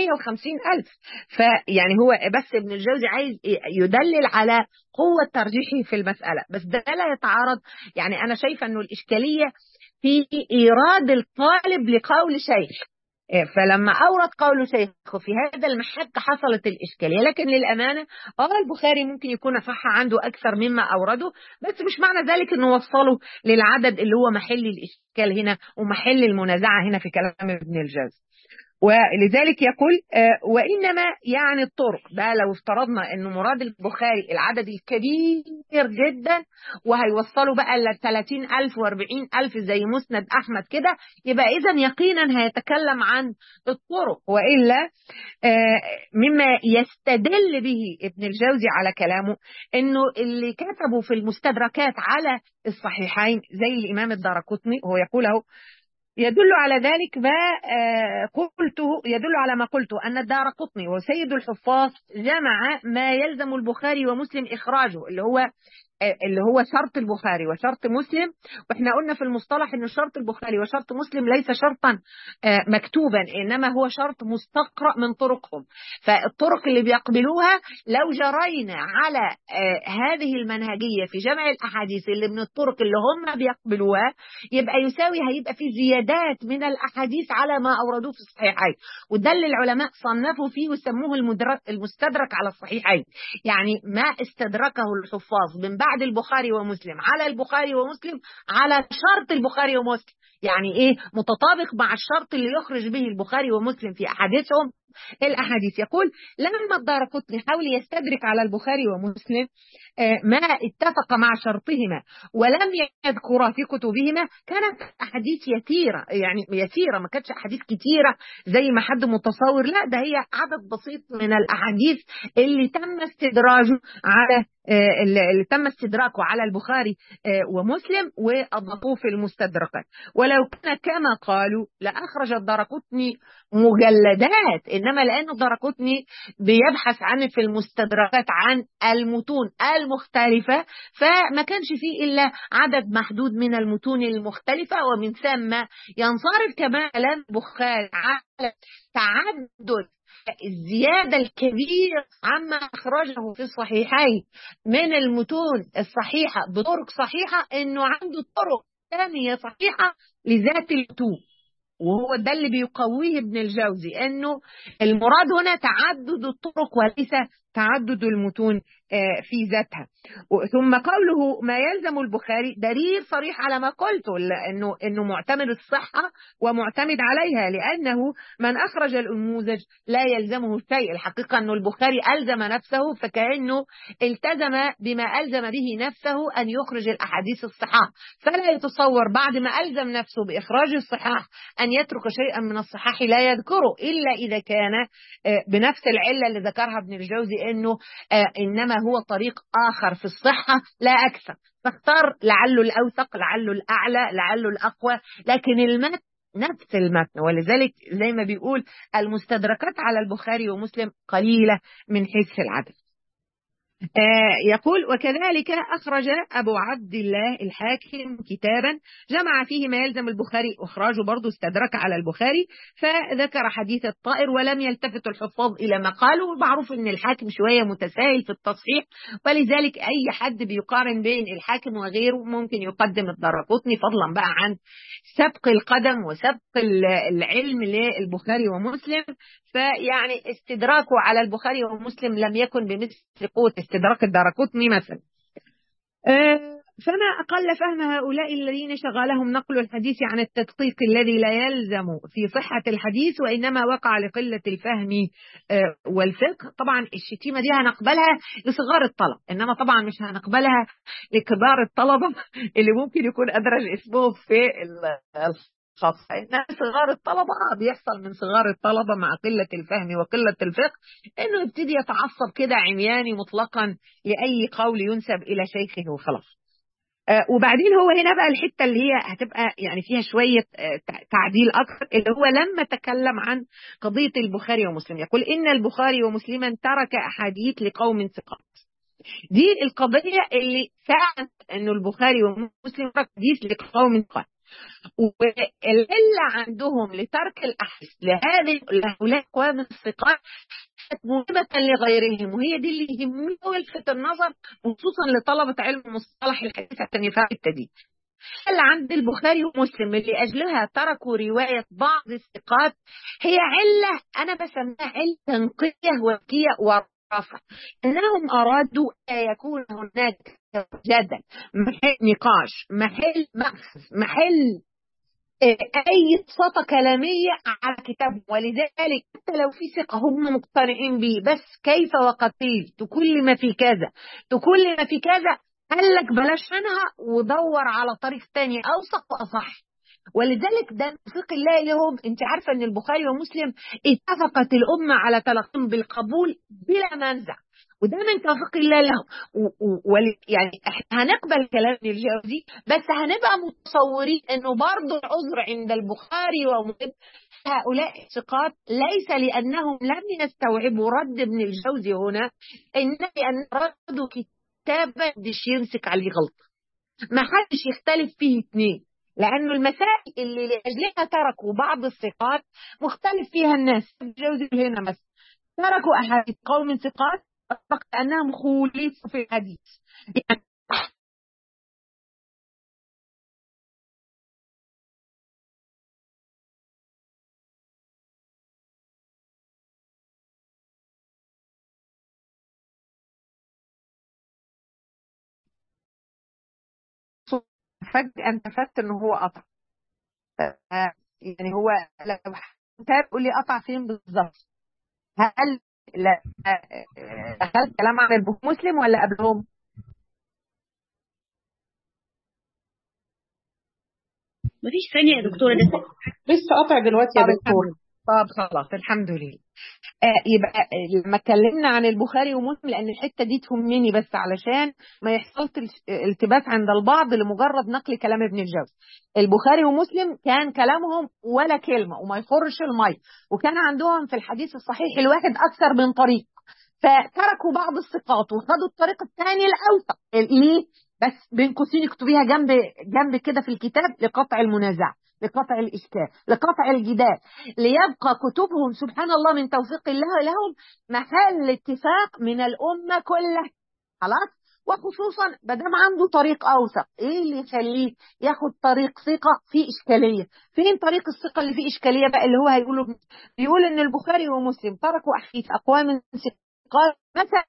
750000 فيعني هو بس ابن الجوزي عايز يدلل على قوة ترجيحه في المسألة بس ده لا يتعارض يعني أنا شايفة أنه الإشكالية في إيراد الطالب لقول شيخ فلما أورد قول شيخه في هذا المحك حصلت الإشكالية لكن للأمانة آه البخاري ممكن يكون صح عنده أكثر مما أورده بس مش معنى ذلك أنه وصله للعدد اللي هو محل الإشكال هنا ومحل المنازعة هنا في كلام ابن الجوزي ولذلك يقول آه وإنما يعني الطرق ده لو افترضنا أنه مراد البخاري العدد الكبير جدا وهيوصلوا بقى ل 30000 و 40000 زي مسند أحمد كده يبقى إذا يقينا هيتكلم عن الطرق وإلا آه مما يستدل به ابن الجوزي على كلامه أنه اللي كتبوا في المستدركات على الصحيحين زي الإمام الدارقطني هو يقول اهو يدل على ذلك ما قلته يدل على ما قلته أن الدار قطني وسيد الحفاظ جمع ما يلزم البخاري ومسلم إخراجه اللي هو اللي هو شرط البخاري وشرط مسلم واحنا قلنا في المصطلح ان شرط البخاري وشرط مسلم ليس شرطا مكتوبا انما هو شرط مستقرأ من طرقهم فالطرق اللي بيقبلوها لو جرينا على هذه المنهجية في جمع الأحاديث اللي من الطرق اللي هم بيقبلوها يبقى يساوي هيبقى في زيادات من الأحاديث على ما أوردوه في الصحيحين وده اللي العلماء صنفوا فيه وسموه المستدرك على الصحيحين يعني ما استدركه الحفاظ من بعد البخاري ومسلم على البخاري ومسلم على شرط البخاري ومسلم يعني ايه متطابق مع الشرط اللي يخرج به البخاري ومسلم في احاديثهم الاحاديث يقول لما الدار قطني حاول يستدرك على البخاري ومسلم ما اتفق مع شرطهما ولم يذكرا في كتبهما كانت احاديث يسيره يعني يسيره ما كانتش احاديث كتيره زي ما حد متصور لا ده هي عدد بسيط من الاحاديث اللي تم استدراجه على اللي تم استدراكه على البخاري ومسلم واضافوه في المستدركات ولو كان كما قالوا لاخرج الدرقطني مجلدات انما لانه الدرقطني بيبحث عن في المستدركات عن المتون المختلفه فما كانش فيه الا عدد محدود من المتون المختلفه ومن ثم ينصرف كلام البخاري على تعدد الزيادة الكبيرة عما أخرجه في الصحيحين من المتون الصحيحة بطرق صحيحة إنه عنده طرق ثانية صحيحة لذات المتون وهو ده اللي بيقويه ابن الجوزي انه المراد هنا تعدد الطرق وليس تعدد المتون في ذاتها ثم قوله ما يلزم البخاري دليل صريح على ما قلته لانه انه معتمد الصحه ومعتمد عليها لانه من اخرج الانموذج لا يلزمه شيء الحقيقه انه البخاري الزم نفسه فكانه التزم بما الزم به نفسه ان يخرج الاحاديث الصحاح فلا يتصور بعد ما الزم نفسه باخراج الصحاح ان يترك شيئا من الصحاح لا يذكره الا اذا كان بنفس العله اللي ذكرها ابن الجوزي انه انما هو طريق آخر في الصحة لا أكثر فاختار لعله الأوثق لعله الأعلى لعله الأقوى لكن المتن نفس المتن ولذلك زي ما بيقول المستدركات على البخاري ومسلم قليلة من حيث العدد آه يقول وكذلك أخرج أبو عبد الله الحاكم كتابا جمع فيه ما يلزم البخاري إخراجه برضه استدرك على البخاري فذكر حديث الطائر ولم يلتفت الحفاظ إلى ما قالوا ومعروف أن الحاكم شوية متساهل في التصحيح ولذلك أي حد بيقارن بين الحاكم وغيره ممكن يقدم الدرقطني فضلا بقى عن سبق القدم وسبق العلم للبخاري ومسلم فيعني استدراكه على البخاري ومسلم لم يكن بمثل قوة استدراك الدرقطني مثلا أه فما أقل فهم هؤلاء الذين شغلهم نقل الحديث عن التدقيق الذي لا يلزم في صحة الحديث وإنما وقع لقلة الفهم والفقه طبعا الشتيمة دي هنقبلها لصغار الطلب إنما طبعا مش هنقبلها لكبار الطلبة اللي ممكن يكون أدرج اسمهم في خاصة إن صغار الطلبة بيحصل من صغار الطلبة مع قلة الفهم وقلة الفقه إنه يبتدي يتعصب كده عمياني مطلقا لأي قول ينسب إلى شيخه وخلاص آه وبعدين هو هنا بقى الحته اللي هي هتبقى يعني فيها شويه آه تعديل اكثر اللي هو لما تكلم عن قضيه البخاري ومسلم يقول ان البخاري ومسلما ترك احاديث لقوم ثقات دي القضيه اللي ساعدت انه البخاري ومسلم ترك حديث لقوم ثقات والعلة عندهم لترك الأحاديث لهذه لهؤلاء أقوام الثقات مهمة لغيرهم وهي دي اللي يهمني ويلفت النظر خصوصا لطلبة علم مصطلح الحديث عشان يفهم التدين اللي عند البخاري ومسلم اللي أجلها تركوا رواية بعض الثقات هي علة أنا بسميها علة تنقية وكية ورفع إنهم أرادوا أن يكون هناك جدل محل نقاش محل مأخذ محل أي صفة كلامية على كتاب ولذلك حتى لو في ثقة هم مقتنعين به بس كيف وقد قيل تكل ما في كذا تكل ما في كذا قال لك بلاش منها ودور على طريق تاني أوثق وأصح ولذلك ده توفيق الله لهم انت عارفه ان البخاري ومسلم اتفقت الامه على تلقيهم بالقبول بلا منزع وده من توفيق الله لهم يعني احنا هنقبل كلام ابن الجوزي بس هنبقى متصورين انه برضه العذر عند البخاري ومسلم هؤلاء الثقات ليس لانهم لم يستوعبوا رد ابن الجوزي هنا انما لان ردوا كتاب كتاب ما حدش يمسك عليه غلطة ما حدش يختلف فيه اتنين لأنه المسائل اللي لأجلها تركوا بعض الثقات مختلف فيها الناس جوزي هنا مثلا تركوا أحاديث قوم ثقات فقط أنهم خولفوا في الحديث يعني فجأة انتفدت ان هو قطع آه، يعني هو لو كتاب قول لي قطع فين بالظبط هل لا آه، آه، دخلت كلام عن البخاري مسلم ولا قبلهم؟ مفيش ثانية يا دكتورة لسه لسه قطع دلوقتي يا طب دكتور الحمد لله طب خلاص الحمد لله آه يبقى آه، لما اتكلمنا عن البخاري ومسلم لان الحته دي تهمني بس علشان ما يحصلش الش- التباس عند البعض لمجرد نقل كلام ابن الجوزي البخاري ومسلم كان كلامهم ولا كلمه وما يخرش المي وكان عندهم في الحديث الصحيح الواحد اكثر من طريق فتركوا بعض الثقات وخدوا الطريق الثاني الاوثق ليه بس بين قوسين اكتبيها جنب جنب كده في الكتاب لقطع المنازعه لقطع الاشكال لقطع الجدال ليبقى كتبهم سبحان الله من توفيق الله لهم محل اتفاق من الامه كلها خلاص وخصوصا ما دام عنده طريق اوثق ايه اللي يخليه ياخد طريق ثقه فيه اشكاليه فين طريق الثقه اللي فيه اشكاليه بقى اللي هو هيقوله بيقول ان البخاري ومسلم تركوا احاديث اقوام ثقات مثلا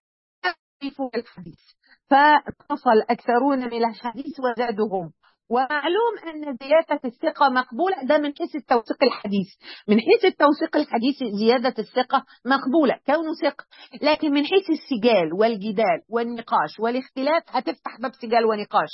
في الحديث فانفصل الاكثرون من الحديث وزادهم ومعلوم ان زياده الثقه مقبوله ده من حيث التوثيق الحديث من حيث التوثيق الحديث زياده الثقه مقبوله كونه ثقه لكن من حيث السجال والجدال والنقاش والاختلاف هتفتح باب سجال ونقاش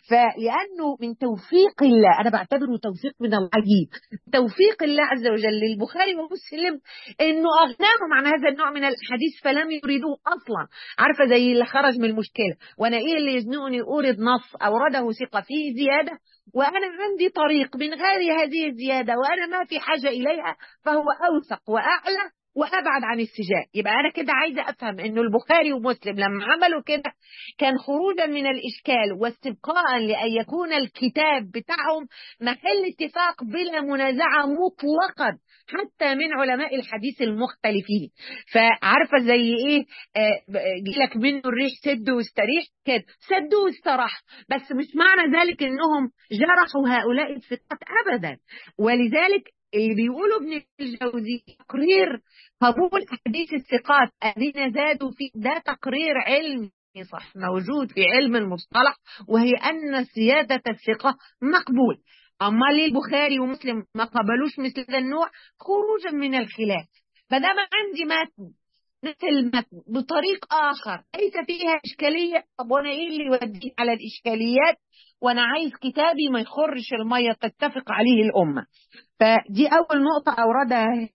فلانه من توفيق الله انا بعتبره توفيق من العجيب توفيق الله عز وجل للبخاري ومسلم انه اغناهم عن هذا النوع من الاحاديث فلم يريدوه اصلا عارفه زي اللي خرج من المشكله وانا ايه اللي يزنقني اورد نص اورده ثقه فيه زياده وانا عندي طريق من غير هذه الزياده وانا ما في حاجه اليها فهو اوثق واعلى وابعد عن السجال يبقى انا كده عايزه افهم انه البخاري ومسلم لما عملوا كده كان خروجا من الاشكال واستبقاء لان يكون الكتاب بتاعهم محل اتفاق بلا منازعه مطلقا حتى من علماء الحديث المختلفين فعارفه زي ايه آه جيلك منه الريح سد واستريح كده سدوا واستراح بس مش معنى ذلك انهم جرحوا هؤلاء الثقات ابدا ولذلك اللي بيقولوا ابن الجوزي تقرير قبول احاديث الثقات الذين زادوا في ده تقرير علمي صح موجود في علم المصطلح وهي ان زياده الثقه مقبول اما ليه البخاري ومسلم ما قبلوش مثل هذا النوع خروجا من الخلاف فدام عندي متن مثل متن بطريق اخر ليس فيها اشكاليه طب وانا ايه اللي يوديني على الاشكاليات وانا عايز كتابي ما يخرش الميه تتفق عليه الامه فدي اول نقطه اوردها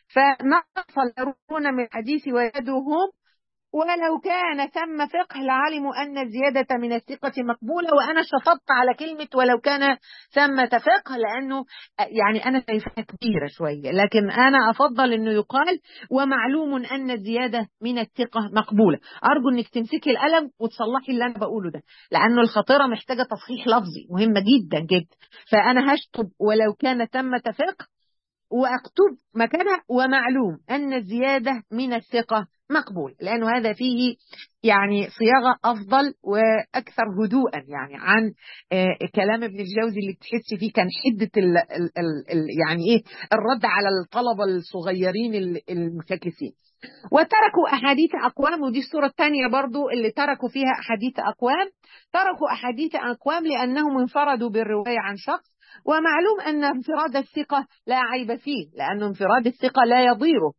فنقص يرون من الحديث ويدهم ولو كان ثم فقه لعلموا أن الزيادة من الثقة مقبولة وأنا شطبت على كلمة ولو كان ثمة فقه لأنه يعني أنا شايفها كبيرة شوية لكن أنا أفضل أنه يقال ومعلوم أن الزيادة من الثقة مقبولة أرجو أنك تمسكي القلم وتصلحي اللي أنا بقوله ده لأنه الخطيرة محتاجة تصحيح لفظي مهمة جدا جدا فأنا هشطب ولو كان ثمة فقه واكتب مكانها ومعلوم ان الزياده من الثقه مقبول لانه هذا فيه يعني صياغه افضل واكثر هدوءا يعني عن كلام ابن الجوزي اللي تحس فيه كان حده ال ال ال يعني ايه الرد على الطلبه الصغيرين المشاكسين وتركوا احاديث اقوام ودي الصوره الثانيه برضو اللي تركوا فيها احاديث اقوام تركوا احاديث اقوام لانهم انفردوا بالروايه عن شخص ومعلوم أن انفراد الثقة لا عيب فيه لأن انفراد الثقة لا يضيره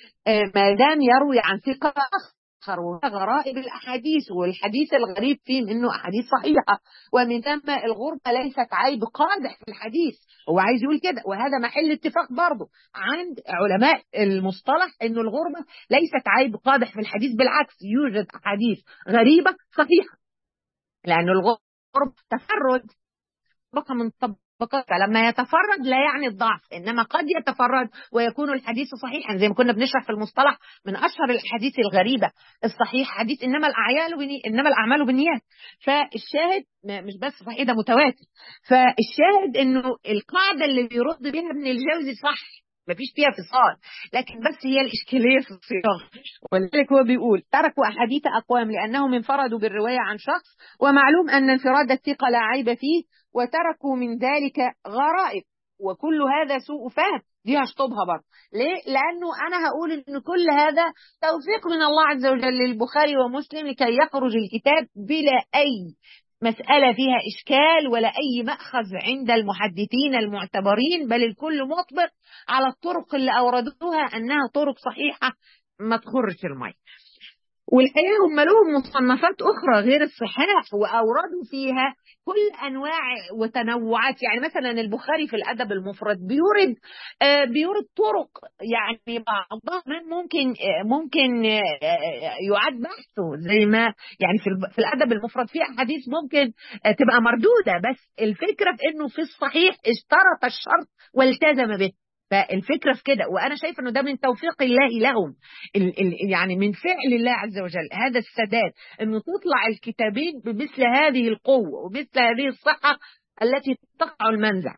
ما دام يروي عن ثقة آخر غرائب الأحاديث والحديث الغريب فيه منه أحاديث صحيحة ومن ثم الغربة ليست عيب قادح في الحديث هو عايز يقول كده وهذا محل اتفاق برضه عند علماء المصطلح أنه الغربة ليست عيب قادح في الحديث بالعكس يوجد أحاديث غريبة صحيحة لأن الغربة تفرد بقى من طب فقط فلما يتفرد لا يعني الضعف انما قد يتفرد ويكون الحديث صحيحا زي ما كنا بنشرح في المصطلح من اشهر الاحاديث الغريبه الصحيح حديث انما الاعيال بني انما الاعمال بالنيات فالشاهد مش بس صحيح ده متواتر فالشاهد انه القاعده اللي بيرد بها ابن الجوزي صح ما فيش فيها فصال لكن بس هي الإشكالية في الصياغة ولذلك هو بيقول تركوا أحاديث أقوام لأنهم انفردوا بالرواية عن شخص ومعلوم أن انفراد الثقة لا عيب فيه وتركوا من ذلك غرائب وكل هذا سوء فهم دي هشطبها برضه ليه؟ لأنه أنا هقول إن كل هذا توفيق من الله عز وجل للبخاري ومسلم لكي يخرج الكتاب بلا أي مسألة فيها إشكال ولا أي مأخذ عند المحدثين المعتبرين بل الكل مطبق على الطرق اللي أوردوها أنها طرق صحيحة ما تخرش المية والحقيقة هم لهم مصنفات أخرى غير الصحاح وأوردوا فيها كل أنواع وتنوعات يعني مثلا البخاري في الأدب المفرد بيورد آه بيورد طرق يعني بعضها ممكن آه ممكن آه يعاد بحثه زي ما يعني في, في الأدب المفرد في أحاديث ممكن تبقى مردودة بس الفكرة في إنه في الصحيح اشترط الشرط والتزم به فالفكره في كده وانا شايف انه ده من توفيق الله لهم ال ال يعني من فعل الله عز وجل هذا السداد انه تطلع الكتابين بمثل هذه القوه ومثل هذه الصحه التي تقطع المنزع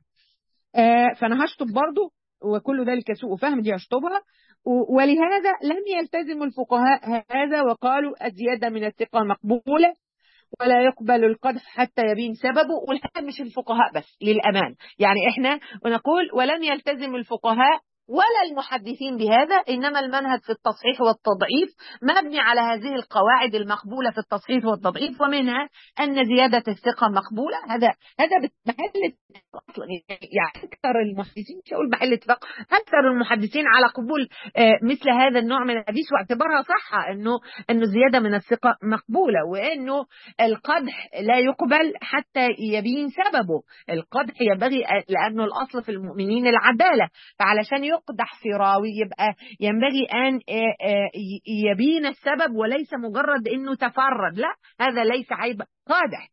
آه فانا هشطب برضه وكل ذلك سوء فهم دي هشطبها ولهذا لم يلتزم الفقهاء هذا وقالوا الزياده من الثقه مقبوله ولا يقبل القدح حتى يبين سببه والحقيقه مش الفقهاء بس للامان يعني احنا ونقول ولم يلتزم الفقهاء ولا المحدثين بهذا انما المنهج في التصحيح والتضعيف مبني على هذه القواعد المقبوله في التصحيح والتضعيف ومنها ان زياده الثقه مقبوله هذا هذا محل اصلا يعني اكثر المحدثين مش هقول محل اتفاق اكثر المحدثين على قبول مثل هذا النوع من الحديث واعتبارها صحه انه انه زياده من الثقه مقبوله وانه القدح لا يقبل حتى يبين سببه القدح ينبغي لانه الاصل في المؤمنين العداله فعلشان يقدح في راوي يبقى ينبغي أن يبين السبب وليس مجرد أنه تفرد لا هذا ليس عيب قادح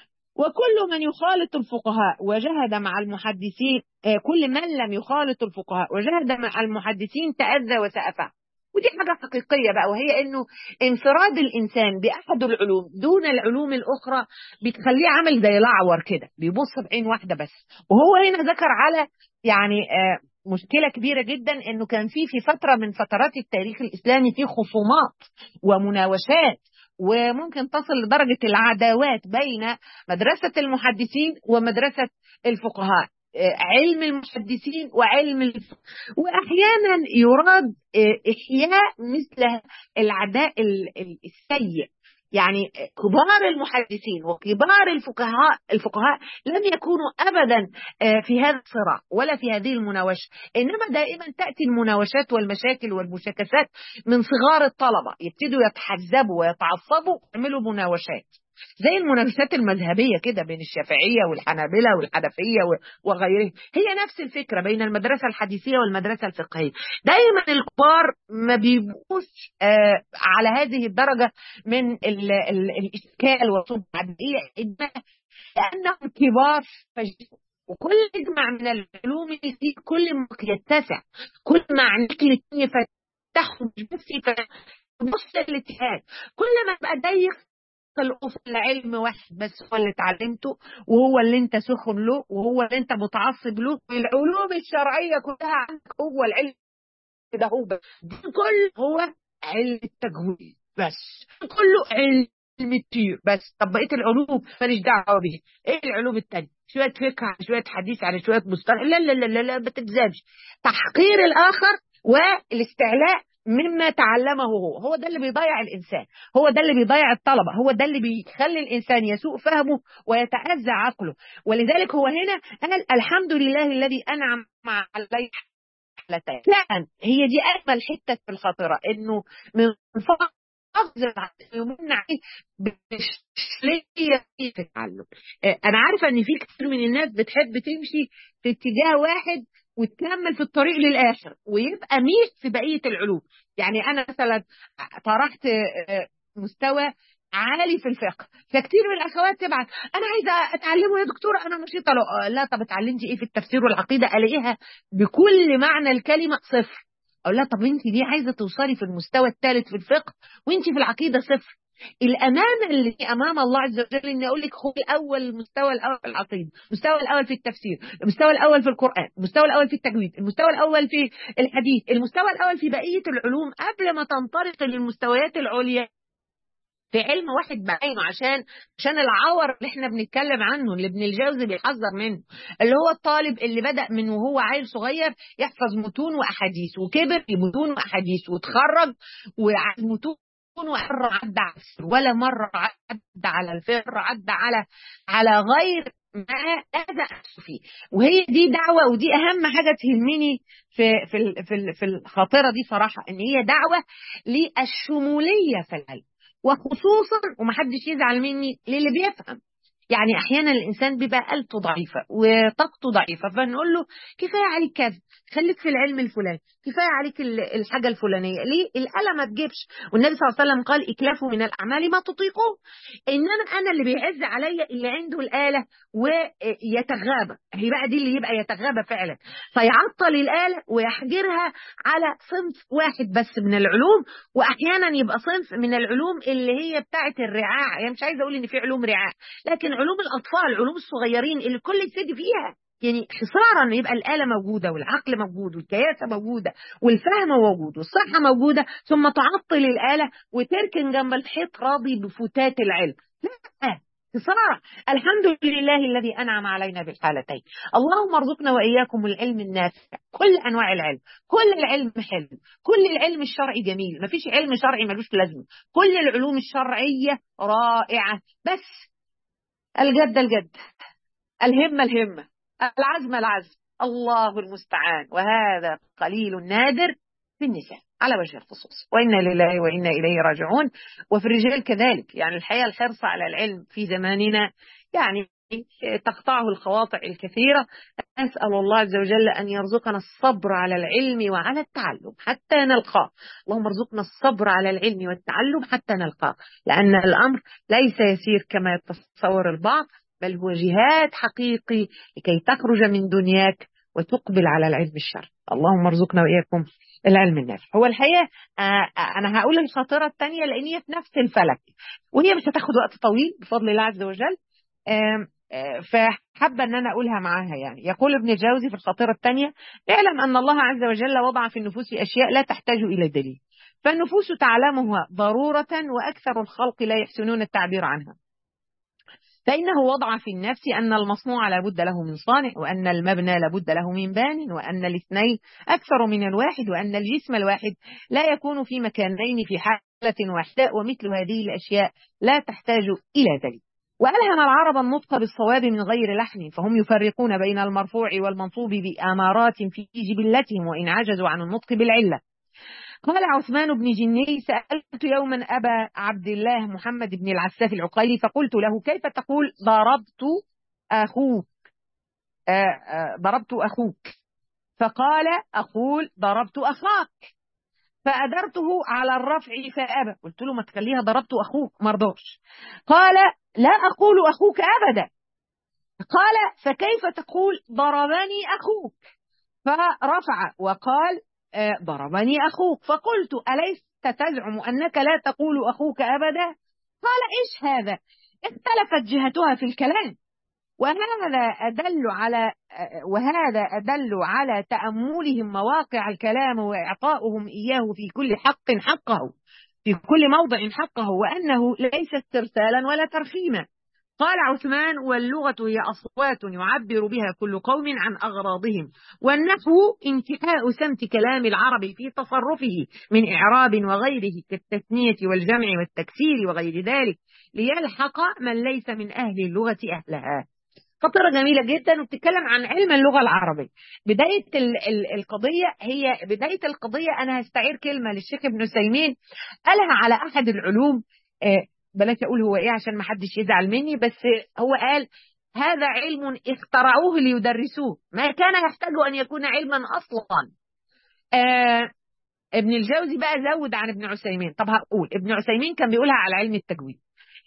وكل من يخالط الفقهاء وجهد مع المحدثين كل من لم يخالط الفقهاء وجهد مع المحدثين تأذى وسأفه ودي حاجة حقيقية بقى وهي انه انفراد الانسان باحد العلوم دون العلوم الاخرى بتخليه عامل زي الاعور كده بيبص بعين واحدة بس وهو هنا ذكر على يعني آه مشكله كبيره جدا انه كان في في فتره من فترات التاريخ الاسلامي في خصومات ومناوشات وممكن تصل لدرجه العداوات بين مدرسه المحدثين ومدرسه الفقهاء علم المحدثين وعلم الفقه واحيانا يراد احياء مثل العداء السيء يعني كبار المحدثين وكبار الفقهاء الفقهاء لم يكونوا ابدا في هذا الصراع ولا في هذه المناوشه انما دائما تاتي المناوشات والمشاكل والمشاكسات من صغار الطلبه يبتدوا يتحزبوا ويتعصبوا ويعملوا مناوشات زي المنافسات المذهبية كده بين الشافعية والحنابلة والحنفية وغيرهم هي نفس الفكرة بين المدرسة الحديثية والمدرسة الفقهية دايما الكبار ما بيبقوش آه على هذه الدرجة من ال ال الإشكال والصوت العادية لأنهم كبار وكل يجمع من العلوم في كل ما يتسع كل ما عنك الاثنين فتحوا مش بس بص الاتحاد كل ما بقى ضيق الأصل العلم واحد بس هو اللي اتعلمته وهو اللي انت سخن له وهو اللي انت متعصب له العلوم الشرعية كلها عندك هو العلم ده هو بس كل هو علم التجويد بس كله علم الطير بس طب بقيه العلوم ماليش دعوه بيها ايه العلوم التانية شويه فقه على شويه حديث على شويه مصطلح لا لا لا لا, لا ما تلزمش تحقير الاخر والاستعلاء مما تعلمه هو هو ده اللي بيضيع الإنسان هو ده اللي بيضيع الطلبة هو ده اللي بيخلي الإنسان يسوء فهمه ويتأذى عقله ولذلك هو هنا قال الحمد لله الذي أنعم علي حالتين فعلا هي دي أجمل حتة في الخاطرة إنه من فضل يمن عليه بشلية في التعلم أنا عارفة إن في كتير من الناس بتحب تمشي في اتجاه واحد وتكمل في الطريق للآخر ويبقى ميش في بقية العلوم يعني أنا مثلا طرحت مستوى عالي في الفقه فكتير من الاخوات تبعت انا عايزه اتعلمه يا دكتوره انا نشيطه لا, لا طب اتعلمتي ايه في التفسير والعقيده الاقيها بكل معنى الكلمه صفر اقول لها طب انت دي عايزه توصلي في المستوى الثالث في الفقه وانت في العقيده صفر الامانه اللي امام الله عز وجل اني اقول لك خذي الاول المستوى الاول في العقيده، المستوى الاول في التفسير، المستوى الاول في القران، المستوى الاول في التجويد، المستوى الاول في الحديث، المستوى الاول في بقيه العلوم قبل ما تنطلق للمستويات العليا في علم واحد بعينه عشان عشان العور اللي احنا بنتكلم عنه اللي ابن الجوزي بيحذر منه اللي هو الطالب اللي بدأ من وهو عيل صغير يحفظ متون واحاديث وكبر بمتون واحاديث وتخرج وعاد متون مرة عدى على الفر ولا مرة عدى على الفر عدى على على غير ما أذى فيه وهي دي دعوة ودي أهم حاجة تهمني في في في في الخاطرة دي صراحة إن هي دعوة للشمولية في العلم وخصوصا ومحدش يزعل مني للي بيفهم يعني احيانا الانسان بيبقى قلته ضعيفه وطاقته ضعيفه فنقول له كفايه عليك كذا خليك في العلم الفلاني كفايه عليك الحاجه الفلانيه ليه الاله ما تجيبش والنبي صلى الله عليه وسلم قال اكلفوا من الاعمال ما تطيقون انما انا اللي بيعز عليا اللي عنده الاله ويتغابى هي بقى دي اللي يبقى يتغابى فعلا فيعطل الاله ويحجرها على صنف واحد بس من العلوم واحيانا يبقى صنف من العلوم اللي هي بتاعه الرعاع يعني مش عايزه اقول ان في علوم رعاع لكن علوم الاطفال علوم الصغيرين اللي الكل يبتدي فيها يعني حصارا يبقى الآلة موجودة والعقل موجود والكياسة موجودة والفهم موجود والصحة موجودة ثم تعطل الآلة وتركن جنب الحيط راضي بفتات العلم لا حصار الحمد لله الذي أنعم علينا بالحالتين اللهم ارزقنا وإياكم العلم النافع كل أنواع العلم كل العلم حلو كل العلم الشرعي جميل مفيش علم شرعي ملوش لازمة كل العلوم الشرعية رائعة بس الجد الجد الهمة الهمة العزم العزم الله المستعان وهذا قليل نادر في النساء على وجه الخصوص وإنا لله وإنا إليه راجعون وفي الرجال كذلك يعني الحقيقة الحرص على العلم في زماننا يعني تقطعه الخواطع الكثيرة أسأل الله عز وجل أن يرزقنا الصبر على العلم وعلى التعلم حتى نلقاه اللهم ارزقنا الصبر على العلم والتعلم حتى نلقاه لأن الأمر ليس يسير كما يتصور البعض بل هو جهاد حقيقي لكي تخرج من دنياك وتقبل على العلم الشرعي اللهم ارزقنا وإياكم العلم النافع هو الحقيقة أنا هقول الخاطرة الثانية لأن هي في نفس الفلك وهي مش هتاخد وقت طويل بفضل الله عز وجل فحابة أن أنا أقولها معاها يعني يقول ابن الجوزي في الخاطرة الثانية اعلم أن الله عز وجل وضع في النفوس أشياء لا تحتاج إلى دليل فالنفوس تعلمها ضرورة وأكثر الخلق لا يحسنون التعبير عنها فإنه وضع في النفس أن المصنوع لابد له من صانع وأن المبنى لابد له من بان وأن الاثنين أكثر من الواحد وأن الجسم الواحد لا يكون في مكانين في حالة واحدة ومثل هذه الأشياء لا تحتاج إلى دليل وألهم العرب النطق بالصواب من غير لحن فهم يفرقون بين المرفوع والمنصوب بأمارات في جبلتهم وإن عجزوا عن النطق بالعلة قال عثمان بن جني سألت يوما أبا عبد الله محمد بن العساف العقيلي فقلت له كيف تقول ضربت أخوك آآ آآ ضربت أخوك فقال أقول ضربت أخاك فأدرته على الرفع فأبى قلت له ما تخليها ضربت أخوك مرضوش قال لا أقول أخوك أبدا قال فكيف تقول ضربني أخوك فرفع وقال ضربني أخوك فقلت أليست تزعم أنك لا تقول أخوك أبدا قال إيش هذا اختلفت جهتها في الكلام وهذا أدل على وهذا أدل على تأملهم مواقع الكلام وإعطاؤهم إياه في كل حق حقه في كل موضع حقه وأنه ليس استرسالا ولا ترخيما قال عثمان واللغة هي أصوات يعبر بها كل قوم عن أغراضهم والنحو انتهاء سمت كلام العرب في تصرفه من إعراب وغيره كالتثنية والجمع والتكسير وغير ذلك ليلحق من ليس من أهل اللغة أهلها خطرة جميلة جدا وبتتكلم عن علم اللغة العربية بداية ال ال القضية هي بداية القضية أنا هستعير كلمة للشيخ ابن سيمين قالها على أحد العلوم آه بلاش أقول هو إيه عشان ما حدش يزعل مني بس هو قال هذا علم اخترعوه ليدرسوه ما كان يحتاج أن يكون علما أصلا آه ابن الجوزي بقى زود عن ابن عثيمين طب هقول ابن عثيمين كان بيقولها على علم التجويد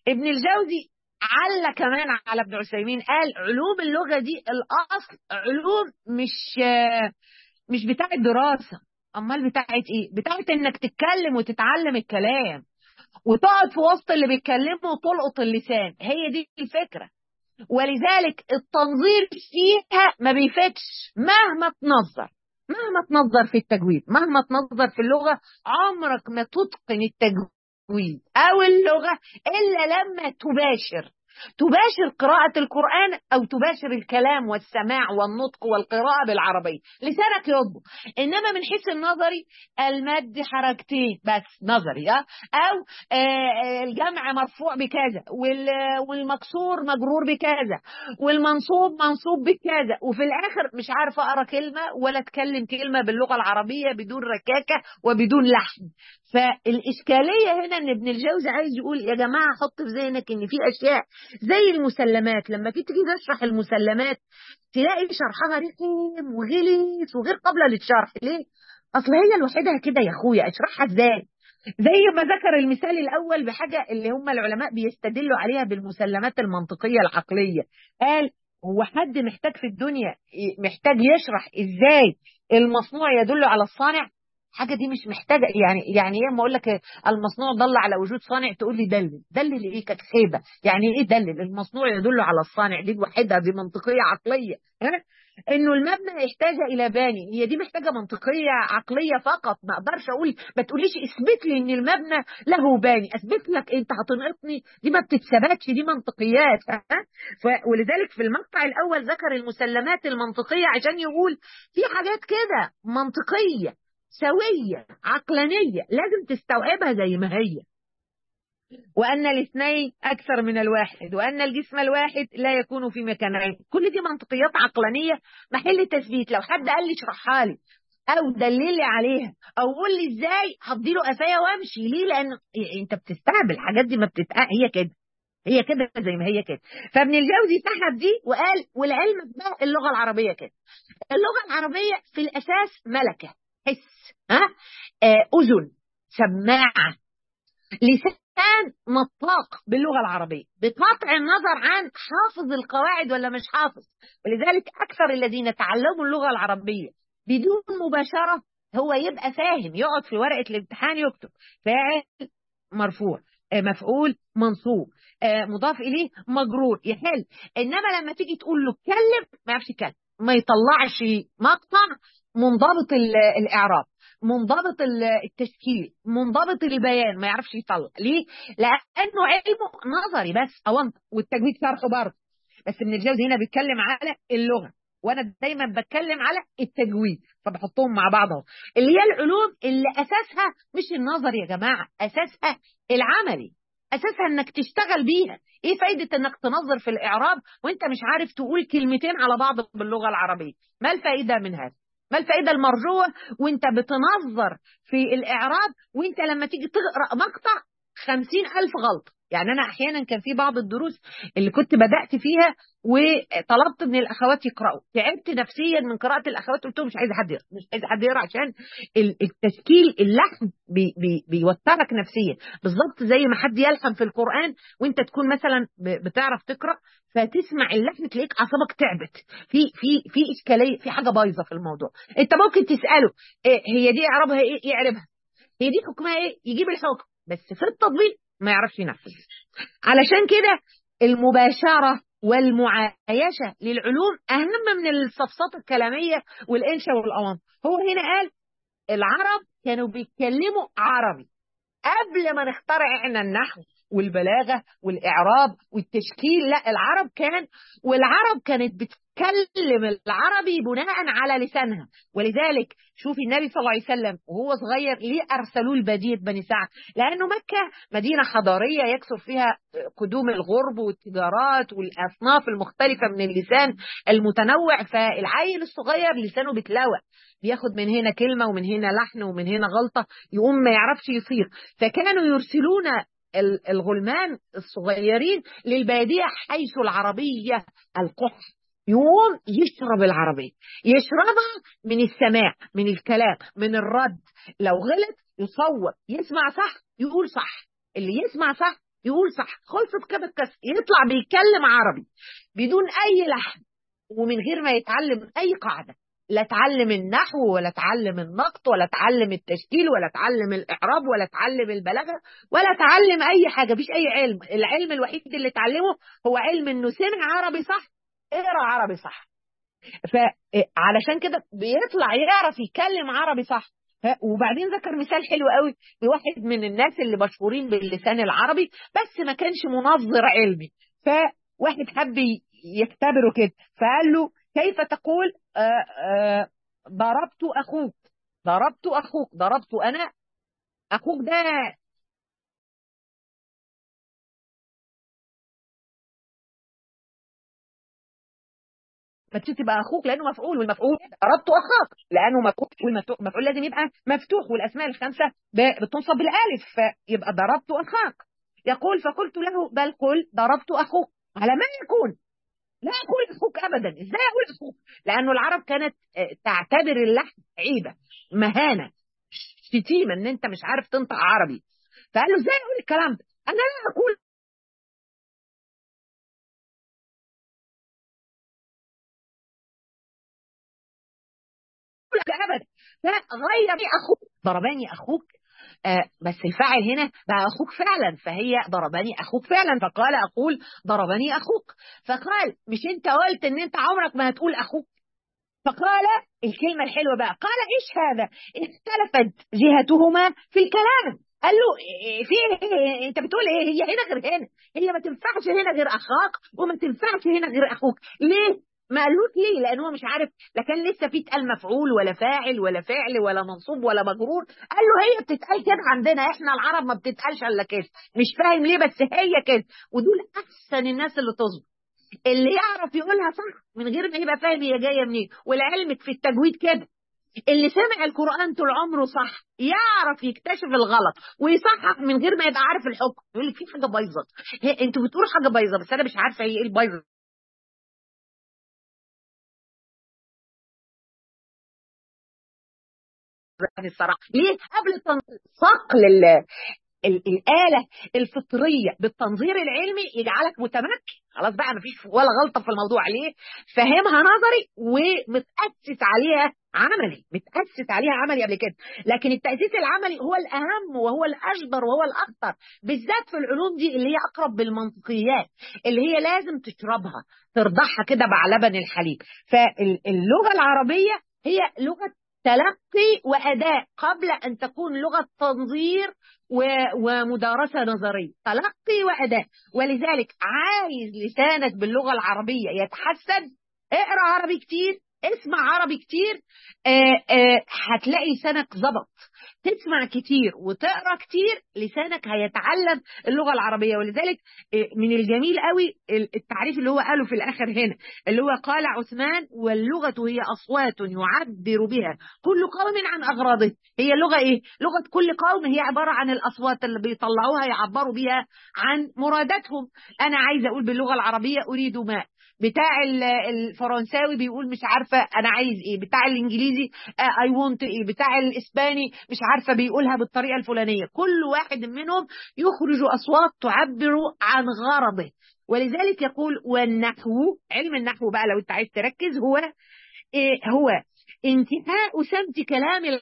ابن الجوزي علّى كمان على ابن عثيمين قال علوم اللغة دي الأصل علوم مش مش بتاعت دراسة أمال بتاعت إيه؟ بتاعت إنك تتكلم وتتعلم الكلام وتقعد في وسط اللي بيتكلموا وتلقط اللسان هي دي الفكرة ولذلك التنظير فيها ما بيفيدش مهما تنظر مهما تنظر في التجويد مهما تنظر في اللغة عمرك ما تتقن التجويد أو اللغة إلا لما تباشر تباشر قراءة القرآن أو تباشر الكلام والسماع والنطق والقراءة بالعربية لسانك يضبط إنما من حيث النظري المد حركتين بس نظري أه؟ أو آه الجمع مرفوع بكذا والمكسور مجرور بكذا والمنصوب منصوب بكذا وفي الآخر مش عارفة أقرأ كلمة ولا أتكلم كلمة باللغة العربية بدون ركاكة وبدون لحن فالإشكالية هنا إن ابن الجوزي عايز يقول يا جماعة حط في ذهنك إن في أشياء زي المسلمات لما تيجي تشرح المسلمات تلاقي شرحها رخيم وغلس وغير قابلة للشرح ليه؟ أصل هي لوحدها كده يا أخويا أشرحها إزاي؟ زي ما ذكر المثال الأول بحاجة اللي هم العلماء بيستدلوا عليها بالمسلمات المنطقية العقلية قال هو حد محتاج في الدنيا محتاج يشرح إزاي المصنوع يدل على الصانع حاجه دي مش محتاجه يعني يعني ايه اما اقول لك المصنوع دل على وجود صانع تقول لي دلل دلل ايه كانت خيبه يعني ايه دلل المصنوع يدل على الصانع دي وحدها دي منطقيه عقليه ها انه المبنى يحتاج الى باني هي دي محتاجه منطقيه عقليه فقط ما اقدرش اقول ما تقوليش اثبت لي ان المبنى له باني اثبت لك انت هتنقطني دي ما بتتثبتش دي منطقيات ها ولذلك في المقطع الاول ذكر المسلمات المنطقيه عشان يقول في حاجات كده منطقيه سوية عقلانية لازم تستوعبها زي ما هي وأن الاثنين أكثر من الواحد وأن الجسم الواحد لا يكون في مكانين كل دي منطقيات عقلانية محل تثبيت لو حد قال لي اشرحها لي أو دلل لي عليها أو قول لي إزاي هديله قفايا وأمشي ليه لأن أنت بتستعب الحاجات دي ما بتتقع هي كده هي كده زي ما هي كده فابن الجوزي سحب دي وقال والعلم بقى اللغة العربية كده اللغة العربية في الأساس ملكة حس ها آه أذن سماعة لسان نطاق باللغة العربية بقطع النظر عن حافظ القواعد ولا مش حافظ ولذلك أكثر الذين تعلموا اللغة العربية بدون مباشرة هو يبقى فاهم يقعد في ورقة الامتحان يكتب فاعل مرفوع آه مفعول منصوب آه مضاف إليه مجرور يحل إنما لما تيجي تقول له اتكلم ما يعرفش يتكلم ما يطلعش مقطع منضبط الإعراب منضبط التشكيل منضبط البيان ما يعرفش يطلع ليه؟ لأنه علمه نظري بس أو والتجويد شرحه برضه بس ابن الجوزي هنا بيتكلم على اللغة وانا دايما بتكلم على التجويد فبحطهم مع بعض اهو اللي هي العلوم اللي اساسها مش النظر يا جماعه اساسها العملي اساسها انك تشتغل بيها ايه فايده انك تنظر في الاعراب وانت مش عارف تقول كلمتين على بعض باللغه العربيه ما الفائده من هذا ما الفائده المرجوه وانت بتنظر في الاعراب وانت لما تيجي تقرا مقطع خمسين ألف غلطة يعني أنا أحيانا كان في بعض الدروس اللي كنت بدأت فيها وطلبت من الأخوات يقرأوا تعبت نفسيا من قراءة الأخوات قلت لهم مش عايز حد يقرأ مش عايز حد يقرأ عشان التشكيل اللحن بي بي بيوترك نفسيا بالظبط زي ما حد يلحن في القرآن وأنت تكون مثلا بتعرف تقرأ فتسمع اللحن تلاقيك اعصابك تعبت في في في اشكاليه في حاجه بايظه في الموضوع انت ممكن تساله إيه هي دي اعرابها ايه يعرفها هي دي حكمها ايه يجيب الحكم بس في التطبيق ما يعرفش ينفذ علشان كده المباشرة والمعايشة للعلوم أهم من الصفصات الكلامية والإنشاء والأوامر هو هنا قال العرب كانوا بيتكلموا عربي قبل ما نخترع احنا النحو والبلاغة والإعراب والتشكيل لا العرب كان والعرب كانت بتكلم العربي بناء على لسانها ولذلك شوفي النبي صلى الله عليه وسلم وهو صغير ليه أرسلوه لبدية بني سعد لأنه مكة مدينة حضارية يكثر فيها قدوم الغرب والتجارات والأصناف المختلفة من اللسان المتنوع فالعيل الصغير لسانه بتلوى بياخد من هنا كلمة ومن هنا لحن ومن هنا غلطة يقوم ما يعرفش يصير فكانوا يرسلون الغلمان الصغيرين للبادية حيث العربية القح يقوم يشرب العربية يشربها من السماع من الكلام من الرد لو غلط يصور يسمع صح يقول صح اللي يسمع صح يقول صح خلصت كده القصه يطلع بيتكلم عربي بدون اي لحن ومن غير ما يتعلم اي قاعده لا اتعلم النحو ولا اتعلم النقط ولا اتعلم التشكيل ولا اتعلم الاعراب ولا اتعلم البلاغه ولا اتعلم اي حاجه مفيش اي علم العلم الوحيد اللي اتعلمه هو علم انه سمع عربي صح اقرا عربي صح فعلشان كده بيطلع يعرف يتكلم عربي صح وبعدين ذكر مثال حلو قوي بواحد من الناس اللي مشهورين باللسان العربي بس ما كانش منظر علمي فواحد حب يختبره كده فقال له كيف تقول آآ آآ ضربت اخوك ضربت اخوك ضربت انا اخوك ده فتبقى اخوك لانه مفعول والمفعول ضربت اخاك لانه مفعول والمفعول لازم يبقى مفتوح والاسماء الخمسه بتنصب بالالف فيبقى ضربت اخاك يقول فقلت له بل قل ضربت اخوك على ما يكون لا اقول اخوك ابدا ازاي اقول اخوك لانه العرب كانت تعتبر اللحن عيبه مهانه شتيمه ان انت مش عارف تنطق عربي فقال له ازاي اقول الكلام ده انا لا اقول ابدا لا غير اخوك ضرباني اخوك آه بس الفاعل هنا بقى اخوك فعلا فهي ضربني اخوك فعلا فقال اقول ضربني اخوك فقال مش انت قلت ان انت عمرك ما هتقول اخوك فقال الكلمه الحلوه بقى قال ايش هذا اختلفت جهتهما في الكلام قال له في إيه؟ انت بتقول ايه هي هنا غير هنا هي ما تنفعش هنا غير اخاك وما تنفعش هنا غير اخوك ليه ما قالوش ليه لان هو مش عارف لا كان لسه في اتقال مفعول ولا فاعل ولا فعل ولا منصوب ولا مجرور قال له هي بتتقال كده عندنا احنا العرب ما بتتقالش الا كده مش فاهم ليه بس هي كده ودول احسن الناس اللي تظبط اللي يعرف يقولها صح من غير ما يبقى فاهم هي جايه منين ولعلمك في التجويد كده اللي سمع القرآن طول عمره صح يعرف يكتشف الغلط ويصحح من غير ما يبقى عارف الحكم يقول لك في حاجه بايظه انتوا بتقولوا حاجه بايظه بس انا مش عارفه هي ايه البايظه الصراحه ليه قبل صقل الآلة الفطرية بالتنظير العلمي يجعلك متمكن خلاص بقى مفيش ولا غلطة في الموضوع ليه فهمها نظري ومتأسس عليها عملي متأسس عليها عملي قبل كده لكن التأسيس العملي هو الأهم وهو الأجدر وهو الأخطر بالذات في العلوم دي اللي هي أقرب بالمنطقيات اللي هي لازم تشربها ترضعها كده مع لبن الحليب فاللغة العربية هي لغة تلقي وأداء قبل أن تكون لغة تنظير ومدارسة نظرية تلقي وأداء ولذلك عايز لسانك باللغة العربية يتحسن اقرأ عربي كتير اسمع عربي كتير آآ آآ هتلاقي لسانك ظبط تسمع كتير وتقرا كتير لسانك هيتعلم اللغه العربيه ولذلك من الجميل قوي التعريف اللي هو قاله في الاخر هنا اللي هو قال عثمان واللغه هي اصوات يعبر بها كل قوم عن اغراضه هي اللغه ايه لغه كل قوم هي عباره عن الاصوات اللي بيطلعوها يعبروا بها عن مراداتهم انا عايزه اقول باللغه العربيه اريد ماء بتاع الفرنساوي بيقول مش عارفه انا عايز ايه بتاع الانجليزي اي وونت ايه بتاع الاسباني مش عارفه بيقولها بالطريقه الفلانيه كل واحد منهم يخرج اصوات تعبر عن غرضه ولذلك يقول والنحو علم النحو بقى لو انت عايز تركز هو إيه هو انتهاء سمت كلام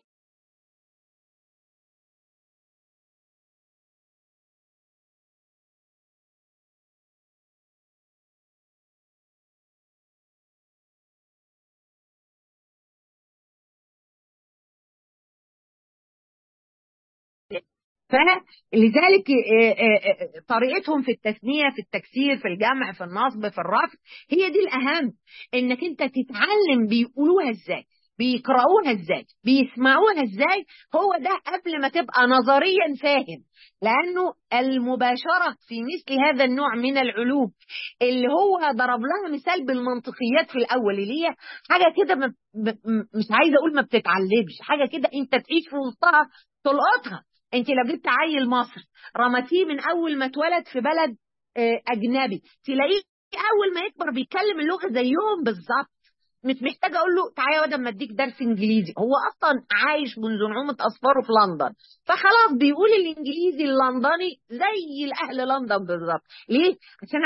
فلذلك طريقتهم في التثنية في التكسير في الجمع في النصب في الرفع هي دي الأهم إنك أنت تتعلم بيقولوها إزاي بيقرأوها إزاي بيسمعوها إزاي هو ده قبل ما تبقى نظريا فاهم لأنه المباشرة في مثل هذا النوع من العلوم اللي هو ضرب لها مثال بالمنطقيات في الأول اللي هي حاجة كده مش عايزة أقول ما بتتعلمش حاجة كده أنت تعيش في وسطها تلقطها انت لو جبت عيل مصري رمتيه من اول ما اتولد في بلد اجنبي تلاقيه اول ما يكبر بيتكلم اللغه زيهم بالظبط مش محتاجه اقول له تعالى يا واد اما اديك درس انجليزي هو اصلا عايش منذ نعومه اصفاره في لندن فخلاص بيقول الانجليزي اللندني زي الاهل لندن بالظبط ليه عشان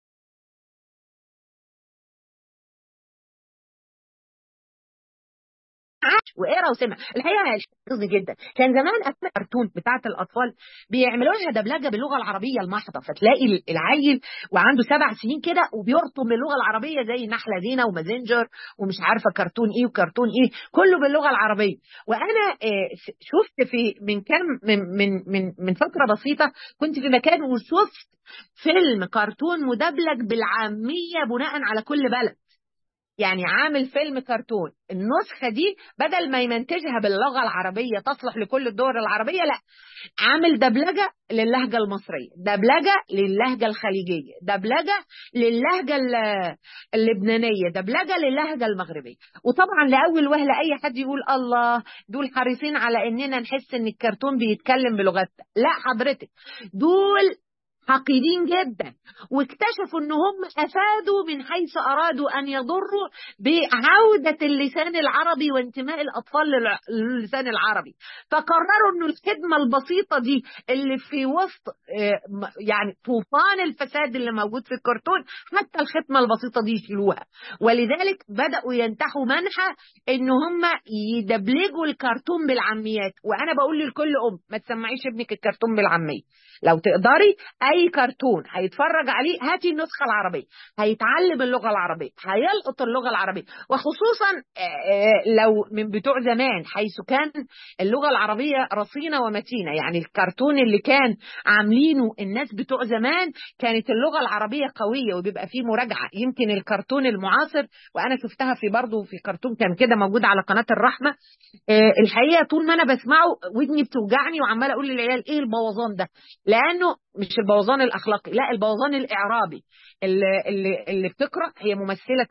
عاش وقرا وسمع الحقيقه قصدي جدا كان زمان افلام الكرتون بتاعه الاطفال بيعملوا لها دبلجه باللغه العربيه المحضه فتلاقي العيل وعنده سبع سنين كده وبيرطم باللغه العربيه زي نحله زينه ومازنجر ومش عارفه كرتون ايه وكرتون ايه كله باللغه العربيه وانا شفت في من كام من من من من فتره بسيطه كنت في مكان وشفت فيلم كرتون مدبلج بالعاميه بناء على كل بلد يعني عامل فيلم كرتون النسخة دي بدل ما يمنتجها باللغة العربية تصلح لكل الدول العربية لا عامل دبلجة للهجة المصرية دبلجة للهجة الخليجية دبلجة للهجة اللبنانية دبلجة للهجة المغربية وطبعا لأول وهلة أي حد يقول الله دول حريصين على إننا نحس إن الكرتون بيتكلم بلغتنا لا حضرتك دول حقيدين جدا واكتشفوا ان هم افادوا من حيث ارادوا ان يضروا بعوده اللسان العربي وانتماء الاطفال للسان العربي فقرروا انه الخدمه البسيطه دي اللي في وسط يعني طوفان الفساد اللي موجود في الكرتون حتى الختمه البسيطه دي يشيلوها ولذلك بداوا ينتحوا منحى ان هم يدبلجوا الكرتون بالعاميات وانا بقول لكل ام ما تسمعيش ابنك الكرتون بالعاميه لو تقدري اي كرتون هيتفرج عليه هاتي النسخه العربيه هيتعلم اللغه العربيه هيلقط اللغه العربيه وخصوصا لو من بتوع زمان حيث كان اللغه العربيه رصينه ومتينه يعني الكرتون اللي كان عاملينه الناس بتوع زمان كانت اللغه العربيه قويه وبيبقى فيه مراجعه يمكن الكرتون المعاصر وانا شفتها في برضه في كرتون كان كده موجود على قناه الرحمه الحقيقه طول ما انا بسمعه ودني بتوجعني وعماله اقول للعيال ايه البوظان ده لانه مش البوظان الاخلاقي لا البوظان الاعرابي اللي اللي, اللي بتقرا هي ممثله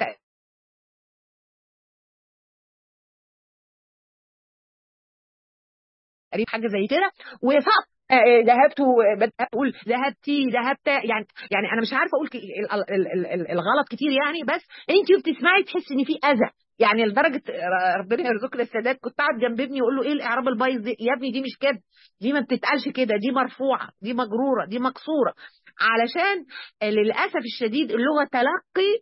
قريب حاجه زي كده وفقط ذهبت اقول ذهبتي ذهبت يعني يعني انا مش عارفه اقول الغلط كتير يعني بس انت بتسمعي تحسي ان في اذى يعني لدرجه ربنا يرزقنا السادات كنت قاعد جنب ابني واقول له ايه الاعراب البايظ يا ابني دي مش كده دي ما بتتقالش كده دي مرفوعه دي مجروره دي مكسوره علشان للاسف الشديد اللغه تلقي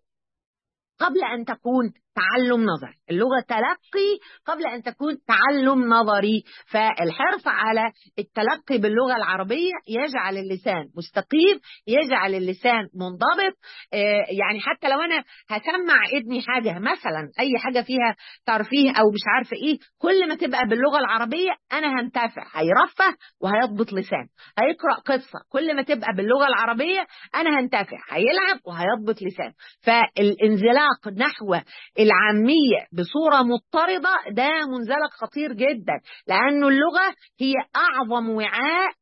قبل ان تكون تعلم نظري اللغة تلقي قبل أن تكون تعلم نظري فالحرص على التلقي باللغة العربية يجعل اللسان مستقيم يجعل اللسان منضبط يعني حتى لو أنا هسمع ابني حاجة مثلا أي حاجة فيها ترفيه أو مش عارفة إيه كل ما تبقى باللغة العربية أنا هنتفع هيرفه وهيضبط لسان هيقرأ قصة كل ما تبقى باللغة العربية أنا هنتفع هيلعب وهيضبط لسان فالانزلاق نحو العامية بصورة مضطردة ده منزلق خطير جدا لأنه اللغة هي أعظم وعاء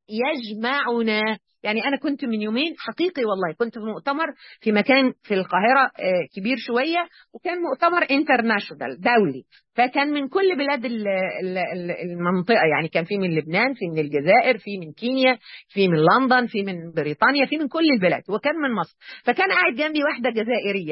يجمعنا يعني أنا كنت من يومين حقيقي والله كنت في مؤتمر في مكان في القاهرة كبير شوية وكان مؤتمر انترناشونال دولي فكان من كل بلاد المنطقة يعني كان في من لبنان في من الجزائر في من كينيا في من لندن في من بريطانيا في من كل البلاد وكان من مصر فكان قاعد جنبي واحدة جزائرية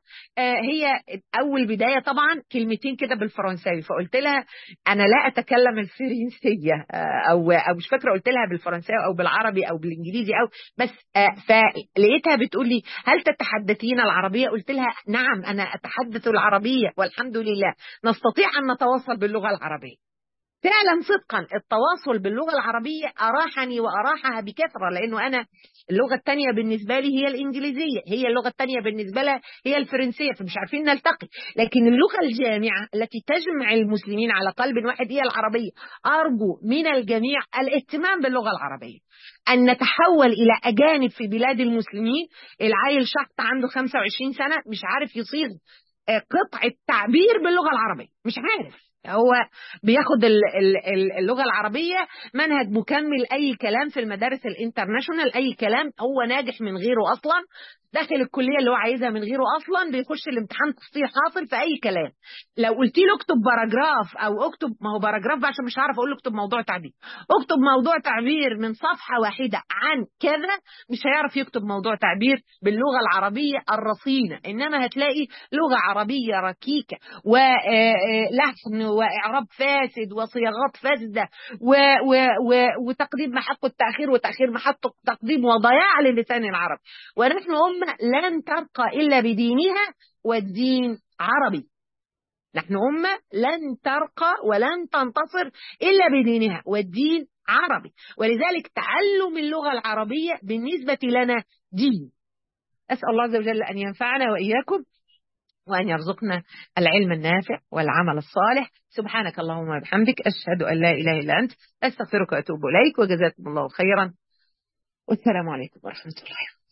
فهي أول بداية طبعا كلمتين كده بالفرنساوي فقلت لها أنا لا أتكلم الفرنسية أو أو مش فاكرة قلت لها بالفرنساوي أو بالعربي أو بالإنجليزي أو بس فلقيتها بتقول لي هل تتحدثين العربية قلت لها نعم أنا أتحدث العربية والحمد لله نستطيع نستطيع أن نتواصل باللغة العربية فعلا صدقا التواصل باللغة العربية أراحني وأراحها بكثرة لأنه أنا اللغة الثانية بالنسبة لي هي الإنجليزية هي اللغة الثانية بالنسبة لها هي الفرنسية فمش عارفين نلتقي لكن اللغة الجامعة التي تجمع المسلمين على قلب واحد هي العربية أرجو من الجميع الاهتمام باللغة العربية أن نتحول إلى أجانب في بلاد المسلمين العيل شحط عنده 25 سنة مش عارف يصيغ قطعة تعبير باللغة العربية مش عارف هو بياخد ال- ال- ال- اللغة العربية منهج مكمل أي كلام في المدارس الانترناشونال أي كلام هو ناجح من غيره أصلا داخل الكلية اللي هو عايزها من غيره أصلا بيخش الامتحان تحصيل حاصل في أي كلام لو قلت له اكتب باراجراف أو اكتب ما هو باراجراف بقى عشان مش هعرف أقول له اكتب موضوع تعبير اكتب موضوع تعبير من صفحة واحدة عن كذا مش هيعرف يكتب موضوع تعبير باللغة العربية الرصينة إنما هتلاقي لغة عربية ركيكة ولحن وإعراب فاسد وصياغات فاسدة و و و وتقديم محق التأخير وتأخير محق التقديم وضياع للسان العربي ونحن أمة لن ترقى إلا بدينها والدين عربي نحن أمة لن ترقى ولن تنتصر إلا بدينها والدين عربي ولذلك تعلم اللغة العربية بالنسبة لنا دين أسأل الله عز وجل أن ينفعنا وإياكم وأن يرزقنا العلم النافع والعمل الصالح سبحانك اللهم وبحمدك أشهد أن لا إله إلا أنت أستغفرك وأتوب إليك وجزاكم الله خيرا والسلام عليكم ورحمة الله